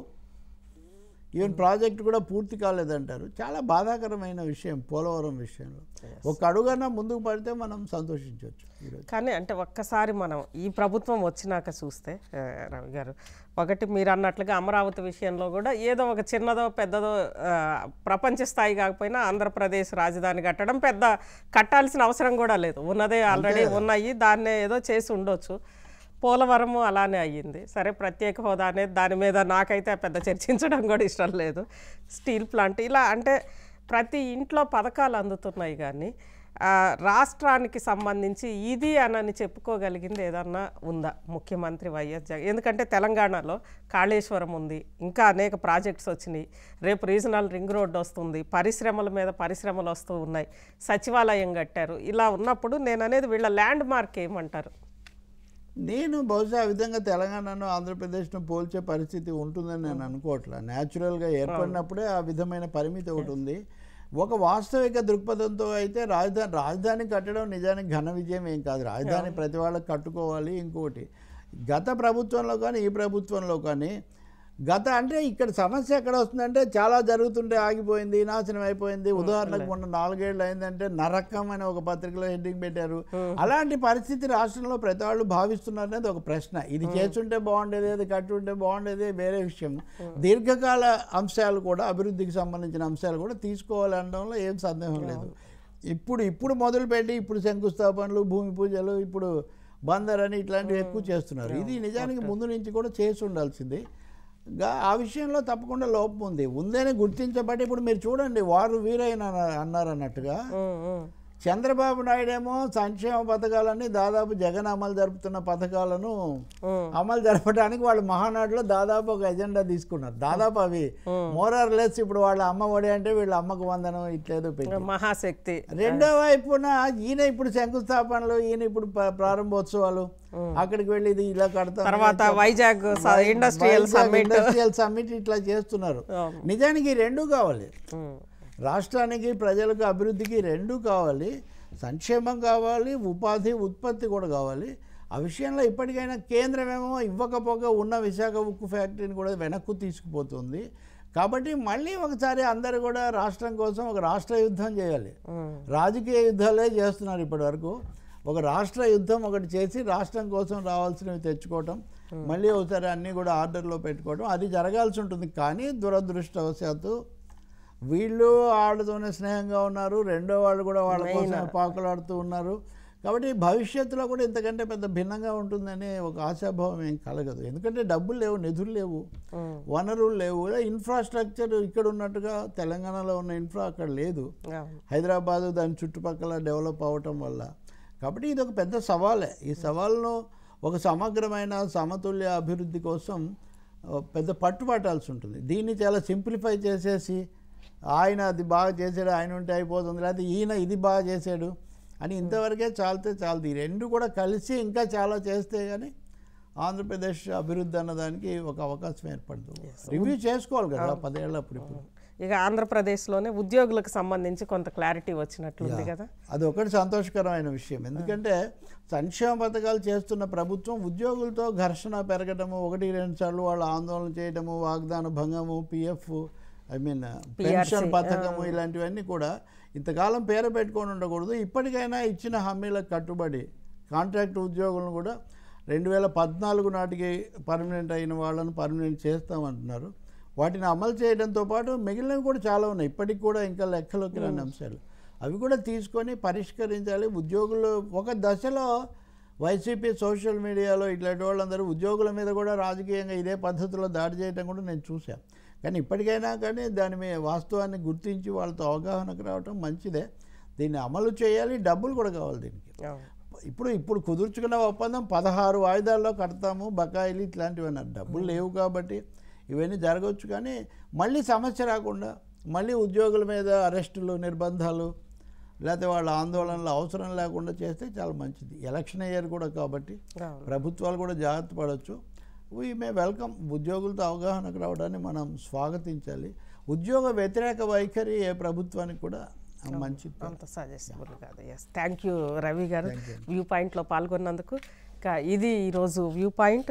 ఈవెన్ ప్రాజెక్ట్ కూడా పూర్తి కాలేదంటారు చాలా బాధాకరమైన విషయం పోలవరం విషయంలో ఒక అడుగన్నా ముందుకు పడితే మనం సంతోషించవచ్చు ఈరోజు కానీ అంటే ఒక్కసారి మనం ఈ ప్రభుత్వం వచ్చినాక చూస్తే ఆ, రవి గారు ఒకటి మీరు అన్నట్లుగా అమరావతి విషయంలో కూడా ఏదో ఒక చిన్నదో పెద్దదో ఆ, ప్రపంచ స్థాయి కాకపోయినా ఆంధ్రప్రదేశ్ రాజధాని కట్టడం పెద్ద కట్టాల్సిన అవసరం కూడా లేదు ఉన్నదే ఆల్రెడీ ఉన్నాయి దాన్నే ఏదో చేసి ఉండొచ్చు పోలవరము అలానే అయ్యింది సరే ప్రత్యేక హోదా అనేది దాని మీద నాకైతే పెద్ద చర్చించడం కూడా ఇష్టం లేదు స్టీల్ ప్లాంట్ ఇలా అంటే ప్రతి ఇంట్లో పథకాలు అందుతున్నాయి కానీ ఆ, రాష్ట్రానికి సంబంధించి ఇది అనని చెప్పుకోగలిగింది ఏదన్నా ఉందా ముఖ్యమంత్రి వైఎస్ జగన్ ఎందుకంటే తెలంగాణలో కాళేశ్వరం ఉంది ఇంకా అనేక ప్రాజెక్ట్స్ వచ్చినాయి రేపు రీజనల్ రింగ్ రోడ్ వస్తుంది పరిశ్రమల మీద పరిశ్రమలు వస్తూ ఉన్నాయి సచివాలయం కట్టారు ఇలా ఉన్నప్పుడు నేను అనేది వీళ్ళ ల్యాండ్ మార్క్ ఏమంటారు నేను బహుశా ఆ విధంగా తెలంగాణను ఆంధ్రప్రదేశ్ను పోల్చే పరిస్థితి ఉంటుందని నేను అనుకోవట్లా న్యాచురల్గా ఏర్పడినప్పుడే ఆ విధమైన పరిమితి ఒకటి ఉంది ఒక వాస్తవిక దృక్పథంతో అయితే రాజధాని రాజధాని కట్టడం నిజానికి ఘన విజయం ఏం కాదు రాజధాని ప్రతి వాళ్ళకి కట్టుకోవాలి ఇంకోటి గత ప్రభుత్వంలో కానీ ఈ ప్రభుత్వంలో కానీ గత అంటే ఇక్కడ సమస్య ఎక్కడ వస్తుందంటే చాలా జరుగుతుంటే ఆగిపోయింది నాశనం అయిపోయింది ఉదాహరణకు మొన్న నాలుగేళ్ళు అయిందంటే నరకం అని ఒక పత్రికలో హెడ్డింగ్ పెట్టారు అలాంటి పరిస్థితి రాష్ట్రంలో ప్రతి వాళ్ళు భావిస్తున్నారు అనేది ఒక ప్రశ్న ఇది చేస్తుంటే బాగుండేది అది కట్టుంటే బాగుండేది వేరే విషయం దీర్ఘకాల అంశాలు కూడా అభివృద్ధికి సంబంధించిన అంశాలు కూడా తీసుకోవాలనడంలో ఏం సందేహం లేదు ఇప్పుడు ఇప్పుడు మొదలుపెట్టి ఇప్పుడు శంకుస్థాపనలు భూమి పూజలు ఇప్పుడు బందర్ అని ఇట్లాంటివి ఎక్కువ చేస్తున్నారు ఇది నిజానికి ముందు నుంచి కూడా చేసి ఉండాల్సింది గా ఆ విషయంలో తప్పకుండా లోపం ఉంది ఉందని గుర్తించబట్టి ఇప్పుడు మీరు చూడండి వారు వీరైన అన్నారు అన్నట్టుగా ఉమ్, ఉమ్. చంద్రబాబు నాయుడు ఏమో సంక్షేమ పథకాలన్నీ దాదాపు జగన్ అమలు జరుపుతున్న పథకాలను ఉమ్. అమలు జరపడానికి వాళ్ళు మహానాడులో దాదాపు ఒక ఎజెండా తీసుకున్నారు దాదాపు అవి మోరార్ లెస్ ఇప్పుడు వాళ్ళ అమ్మ ఒడి అంటే వీళ్ళ అమ్మకు వందనం ఇట్లేదో పెట్టి మహాశక్తి రెండో వైపున ఈయన ఇప్పుడు శంకుస్థాపనలు ఈయన ఇప్పుడు ప్ర- ప్రారంభోత్సవాలు అక్కడికి వెళ్ళి ఇది ఇలా కడతాం తర్వాత వైజాగ్ స- ఇండస్ట్రియల్ సమ్మిట్ ఇండస్ట్రియల్ సమ్మిట్ ఇట్లా చేస్తున్నారు నిజానికి ఈ రెండు కావాలి ఉమ్, రాష్ట్రానికి ప్రజలకు అభివృద్ధికి రెండు కావాలి సంక్షేమం కావాలి ఉపాధి ఉత్పత్తి కూడా కావాలి ఆ విషయంలో ఇప్పటికైనా కేంద్రం ఏమో ఇవ్వకపోగా ఉన్న విశాఖ ఉక్కు ఫ్యాక్టరీని కూడా వెనక్కు తీసుకుపోతుంది కాబట్టి మళ్ళీ ఒకసారి అందరూ కూడా రాష్ట్రం కోసం ఒక రాష్ట్ర యుద్ధం చేయాలి ఉమ్. రాజకీయ యుద్ధాలే చేస్తున్నారు ఇప్పటి వరకు ఒక రాష్ట్ర యుద్ధం ఒకటి చేసి రాష్ట్రం కోసం రావాల్సినవి తెచ్చుకోవటం మళ్ళీ ఒకసారి అన్నీ కూడా ఆర్డర్లో పెట్టుకోవడం అది జరగాల్సి ఉంటుంది కానీ దురదృష్టవశాత్తు వీళ్ళు వాళ్ళతోనే స్నేహంగా ఉన్నారు రెండో వాళ్ళు కూడా వాళ్ళ కోసం పాకులాడుతూ ఉన్నారు కాబట్టి భవిష్యత్తులో కూడా ఇంతకంటే పెద్ద భిన్నంగా ఉంటుందని ఒక ఆశాభావం ఏం కలగదు ఎందుకంటే డబ్బులు లేవు నిధులు లేవు ఉమ్. వనరులు లేవు ఇన్ఫ్రాస్ట్రక్చర్ ఇక్కడ ఉన్నట్టుగా తెలంగాణలో ఉన్న ఇన్ఫ్రా అక్కడ లేదు అవును. హైదరాబాదు దాని చుట్టుపక్కల డెవలప్ అవ్వటం వల్ల కాబట్టి ఇది ఒక పెద్ద సవాలే ఈ సవాల్ను ఒక సమగ్రమైన సమతుల్య అభివృద్ధి కోసం ఆ, పెద్ద పట్టుబట్టాల్సి ఉంటుంది దీన్ని చాలా సింప్లిఫై చేసేసి ఆయన అది బాగా చేశాడు ఆయన ఉంటే అయిపోతుంది లేకపోతే ఈయన ఇది బాగా చేశాడు అని ఇంతవరకే చాలితే చాలదు ఈ రెండు కూడా కలిసి ఇంకా చాలా చేస్తే కానీ ఆంధ్రప్రదేశ్ అభివృద్ధి అన్నదానికి ఒక అవకాశం ఏర్పడుతుంది రివ్యూ చేసుకోవాలి కదా పదేళ్ళప్పుడు ఇప్పుడు ఇక ఆంధ్రప్రదేశ్లోనే ఉద్యోగులకు సంబంధించి కొంత క్లారిటీ వచ్చినట్లుంది కదా అది ఒకటి సంతోషకరమైన విషయం ఎందుకంటే సంక్షేమ పథకాలు చేస్తున్న ప్రభుత్వం ఉద్యోగులతో ఘర్షణ పెరగటము ఒకటి రెండు సార్లు వాళ్ళు ఆందోళన చేయడము వాగ్దాన భంగము పిఎఫ్ ఐ మీన్ పెన్షన్ పథకము ఇలాంటివన్నీ కూడా ఇంతకాలం పేరు పెట్టుకొని ఉండకూడదు ఇప్పటికైనా ఇచ్చిన హామీలకు కట్టుబడి కాంట్రాక్ట్ ఉద్యోగులను కూడా రెండు వేల పద్నాలుగు నాటికి పర్మనెంట్ అయిన వాళ్ళను పర్మనెంట్ చేస్తామంటున్నారు వాటిని అమలు చేయడంతో పాటు మిగిలినవి కూడా చాలా ఉన్నాయి ఇప్పటికి కూడా ఇంకా లెక్కలోకి రాని అంశాలు అవి కూడా తీసుకొని పరిష్కరించాలి ఉద్యోగులు ఒక దశలో వైసీపీ సోషల్ మీడియాలో ఇట్లాంటి వాళ్ళందరూ ఉద్యోగుల మీద కూడా రాజకీయంగా ఇదే పద్ధతిలో దాడి చేయడం కూడా నేను చూశాను కానీ ఇప్పటికైనా కానీ దాని మీద వాస్తవాన్ని గుర్తించి వాళ్ళతో అవగాహనకు రావటం మంచిదే దీన్ని అమలు చేయాలి డబ్బులు కూడా కావాలి దీనికి అవును. ఇప్పుడు ఇప్పుడు కుదుర్చుకున్న ఒప్పందం పదహారు వాయిదాల్లో కడతాము బకాయిలు ఇట్లాంటివి అన్నారు డబ్బులు లేవు కాబట్టి ఇవన్నీ జరగవచ్చు కానీ మళ్ళీ సమస్య రాకుండా మళ్ళీ ఉద్యోగుల మీద అరెస్టులు నిర్బంధాలు లేకపోతే వాళ్ళ ఆందోళనలు అవసరం లేకుండా చేస్తే చాలా మంచిది ఎలక్షన్ ఇయర్ కూడా కాబట్టి అవును. ప్రభుత్వాలు కూడా జాగ్రత్త పడవచ్చు వీ మే వెల్కమ్ ఉద్యోగులతో అవగాహనకు రావడాన్ని మనం స్వాగతించాలి ఉద్యోగ వ్యతిరేక వైఖరి ఏ ప్రభుత్వానికి కూడా మంచిది అంత సజెసిబుల్ కాదు ఎస్ థ్యాంక్ యూ రవి గారు వ్యూ పాయింట్లో పాల్గొన్నందుకు ఇంకా ఇది ఈరోజు వ్యూ పాయింట్